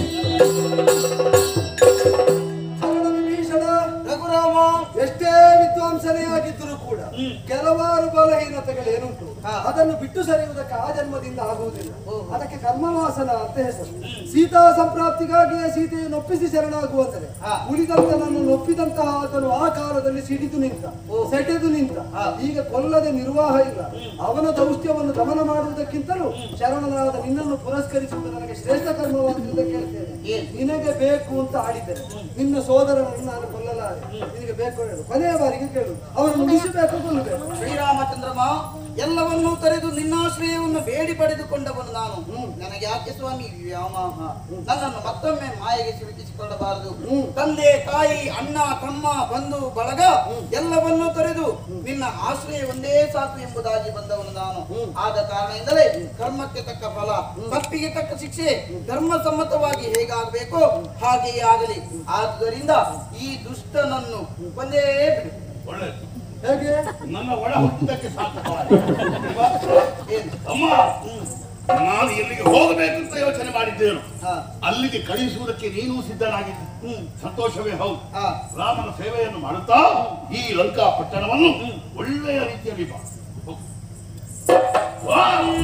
ಶರಣ ವಿಭೀಷಣ ರಘುರಾಮ ಎಷ್ಟೇ ವಿದ್ವಾಂಸನೇ ಆಗಿದ್ದರೂ ಕೂಡ ಕೆಲವಾರು ಬಲಹೀನತೆಗಳೇನುಂಟು ಅದನ್ನು ಬಿಟ್ಟು ಸರಿಯುವುದಕ್ಕೆ ಆ ಜನ್ಮದಿಂದ ಆಗುವುದಿಲ್ಲ ಅದಕ್ಕೆ ಕರ್ಮವಾಸನ ಅಂತ ಹೆಸರು ಸೀತಾ ಸಂಪ್ರಾಪ್ತಿಗಾಗಿಯೇ ಸೀತೆಯನ್ನು ಒಪ್ಪಿಸಿ ಶರಣಾಗುವಂದರೆ ಉಳಿದಂತನನ್ನು ನೊಪ್ಪಿದಂತಹ ಆತನು ಆ ಕಾಲದಲ್ಲಿ ಸಿಡಿದು ನಿಂತ ಸೆಟೆದು ನಿಂತ ಈಗ ಕೊಲ್ಲದೆ ನಿರ್ವಾಹ ಇಲ್ಲ ಅವನ ದೌಷ್ಟ್ಯವನ್ನು ದಮನ ಮಾಡುವುದಕ್ಕಿಂತಲೂ ಶರಣನಾದ ನಿನ್ನನ್ನು ಪುರಸ್ಕರಿಸುವುದು ನನಗೆ ಶ್ರೇಷ್ಠ ಕರ್ಮವಾಗುವುದಕ್ಕೆ ಹೇಳ್ತೇನೆ ನಿನಗೆ ಬೇಕು ಅಂತ ಆಡಿದ್ದೇನೆ ನಿನ್ನ ಸೋದರನನ್ನು ನಾನು ಕೊಲ್ಲಲಾರೆ ನಿನಗೆ ಬೇಕು ಹೇಳು ಕೊನೆಯ ಬಾರಿಗೆ ಕೇಳು ಅವರನ್ನು ಮುಗಿಸಬೇಕು ಕೊಲ್ಲಬೇಕು ಶ್ರೀರಾಮಚಂದ್ರಮ ಎಲ್ಲವನ್ನೂ ತೊರೆದು ನಿನ್ನಾಶ್ರಯವನ್ನು ಬೇಡಿ ಪಡೆದುಕೊಂಡವನು ನಾನು ನನಗೆ ಯಾಕೆ ಸ್ವಾಮಿ ವ್ಯಾಮೋಹ ನನ್ನನ್ನು ಮತ್ತೊಮ್ಮೆ ಮಾಯೆಗೆ ಸಿಲುಕಿಸಿಕೊಳ್ಳಬಾರದು ತಂದೆ ತಾಯಿ ಅಣ್ಣ ತಮ್ಮ ಬಂಧು ಬಳಗ ಎಲ್ಲವನ್ನೂ ತೊರೆದು ನಿನ್ನ ಆಶ್ರಯ ಒಂದೇ ಸಾಕು ಎಂಬುದಾಗಿ ಬಂದವನು ನಾನು ಆದ ಕಾರಣದಿಂದಲೇ ಕರ್ಮಕ್ಕೆ ತಕ್ಕ ಫಲ ತಪ್ಪಿಗೆ ತಕ್ಕ ಶಿಕ್ಷೆ ಧರ್ಮ ಸಮ್ಮತವಾಗಿ ಹೇಗಾಗಬೇಕೋ ಹಾಗೆಯೇ ಆಗಲಿ ಆದುದರಿಂದ ಈ ದುಷ್ಟನನ್ನು ಒಂದೇ ಬಿಡು ಒಳ್ಳೆದು ಹೇಗೆ ನನ್ನ ಒಳ ಹುಟ್ಟಿದ್ದಕ್ಕೆ ಸಾರ್ಥಕವಾಗಿದೆ ಏನು ಅಮ್ಮ ನಾನು ಎಲ್ಲಿಗೆ ಹೋಗಬೇಕು ಅಂತ ಯೋಚನೆ ಮಾಡಿದ್ದೇನು ಹಾ ಅಲ್ಲಿಗೆ ಕಳುಹಿಸುವುದಕ್ಕೆ ನೀನು ಸಿದ್ಧನಾಗಿದ್ದೆ ಸಂತೋಷವೇ ಹೌದು ಹಾ ರಾಮನ ಸೇವೆಯನ್ನು ಮಾಡುತ್ತಾ ಈ ಲಂಕಾ ಪಟ್ಟಣವನ್ನು ಒಳ್ಳೆಯ ರೀತಿಯಲ್ಲಿ ಬಾ ಹೋಗು. ವಾ!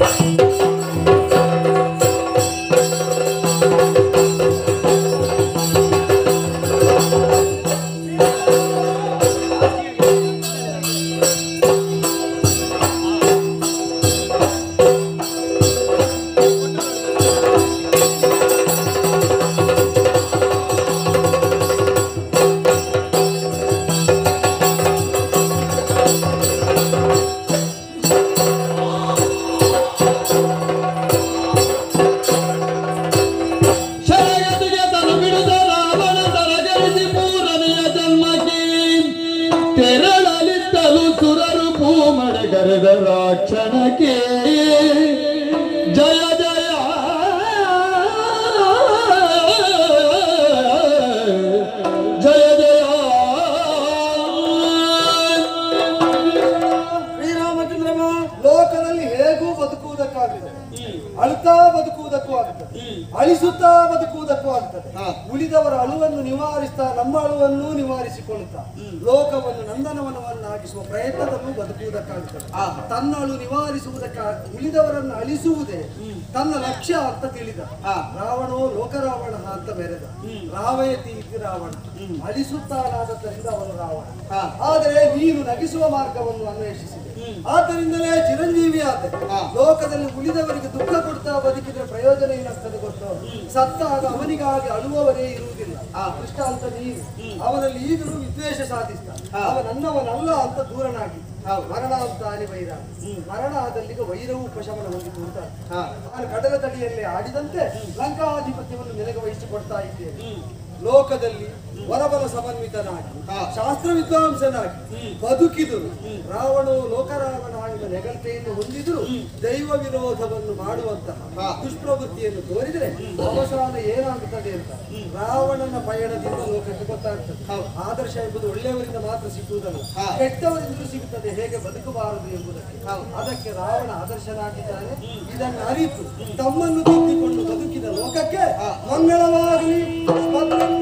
ಶರಗತಿಗೆ ತನ ಬಿಡಿದ ರಾವಣ ತರಗರಿಸಿ ಮೂರನೆಯ ಜನ್ಮಕ್ಕೆ ತೆರಳಲಿದ್ದಲು ಸುರರು ಭೂಮಡಗರೆದ ರಾಕ್ಷಣಕ್ಕೆ ಜಯ ಜಯ ಜಯ ಜಯ ಶ್ರೀರಾಮಚಂದ್ರಮ ಲೋಕದಲ್ಲಿ ಹೇಗೂ ಬದುಕುವುದಕ್ಕಾಗುತ್ತದೆ ಅಳುತ್ತಾ ಬದುಕುವುದಕ್ಕೂ ಆಗುತ್ತದೆ ಅಳಿಸುತ್ತಾ ಬದುಕುವುದಕ್ಕೂ ಆಗುತ್ತದೆ ಉಳಿದವರ ಅಳುವನ್ನು ನಿವಾರಿಸ್ತಾ ನಮ್ಮ ಅಳುವನ್ನು ನಿವಾರಿಸಿಕೊಳ್ಳುತ್ತಾ ಲೋಕವನ್ನು ನಂದನವನವನ್ನಾಗಿಸುವ ಪ್ರಯತ್ನದಲ್ಲೂ ಬದುಕುವುದಕ್ಕಾಗುತ್ತದೆ ತನ್ನ ಅಳು ನಿವಾರಿಸುವುದಕ್ಕ ಉಳಿದವರನ್ನು ಅಳಿಸುವುದೇ ತನ್ನ ಲಕ್ಷ್ಯ ಅಂತ ತಿಳಿದ ರಾವಣೋ ಲೋಕರಾವಣ ಅಂತ ಬೆರೆದ ರಾವಯತಿ ಇತಿ ರಾವಣ ಅಳಿಸುತ್ತಾನಾದದ್ದರಿಂದ ಅವನು ರಾವಣ ಆದರೆ ನೀನು ನಗಿಸುವ ಮಾರ್ಗವನ್ನು ಅನ್ವೇಷಿಸಿದೆ ಆದ್ದರಿಂದಲೇ ಚಿರಂಜೀವಿ ಆದ ಲೋಕದಲ್ಲಿ ಉಳಿದವರಿಗೆ ದುಃಖ ಕೊಡ್ತಾ ಬದುಕಿದ್ರೆ ಪ್ರಯೋಜನ ಏನಾಗ್ತದೆ ಗೊತ್ತು ಸತ್ತಾಗ ಅವನಿಗಾಗಿ ಅಳುವವರೇ ಇರುವುದಿಲ್ಲ ಆ ಕೃಷ್ಣ ಅಂತ ನೀನು ಅವನಲ್ಲಿ ಈಗಲೂ ವಿದ್ವೇಷ ಸಾಧಿಸ್ತ ಅವ ನನ್ನವನಲ್ಲ ಅಂತ ದೂರನಾಗಿ ಮರಣ ಅಂತ ಆನೆ ವೈರ ಮರಣ ಆದಲ್ಲಿಗೆ ವೈರವು ಉಪಶಮನ ಹೊಂದಿತು ಅಂತ ನಾನು ಕಡಲ ತಡಿಯಲ್ಲಿ ಆಡಿದಂತೆ ಲಂಕಾಧಿಪತ್ಯವನ್ನು ನಿನಗೆ ವಹಿಸಿಕೊಡ್ತಾ ಇದ್ದೇನೆ ಲೋಕದಲ್ಲಿ ವರಬಲ ಸಮನ್ವಿತನಾಗಿ ಶಾಸ್ತ್ರ ವಿದ್ವಾಂಸನಾಗಿ ಬದುಕಿದರು ರಾವಣು ಲೋಕರಾವಣ ಎಂಬ ನೆಗಲ್ತೆಯನ್ನು ಹೊಂದಿದ್ರು ದೈವ ವಿರೋಧವನ್ನು ಮಾಡುವಂತಹ ದುಷ್ಪ್ರವೃತ್ತಿಯನ್ನು ತೋರಿದರೆ ಅವಸಾನ ಏನಾಗುತ್ತದೆ ಅಂತ ರಾವಣನ ಪಯಣದಿಂದ ಲೋಕಕ್ಕೆ ಗೊತ್ತಾಗ್ತದೆ ಆದರ್ಶ ಎಂಬುದು ಒಳ್ಳೆಯವರಿಂದ ಮಾತ್ರ ಸಿಗುವುದಲ್ಲ ಕೆಟ್ಟವರಿಂದಲೂ ಸಿಗುತ್ತದೆ ಹೇಗೆ ಬದುಕಬಾರದು ಎಂಬುದಕ್ಕೆ ಅದಕ್ಕೆ ರಾವಣ ಆದರ್ಶನಾಗಿದ್ದಾನೆ ಇದನ್ನು ಅರಿತು ತಮ್ಮನ್ನು ತಿದ್ದಿಕೊಂಡು ಬದುಕಿದ ಲೋಕಕ್ಕೆ ಮಂಗಳವಾಗಲಿ ಭದ್ರಂ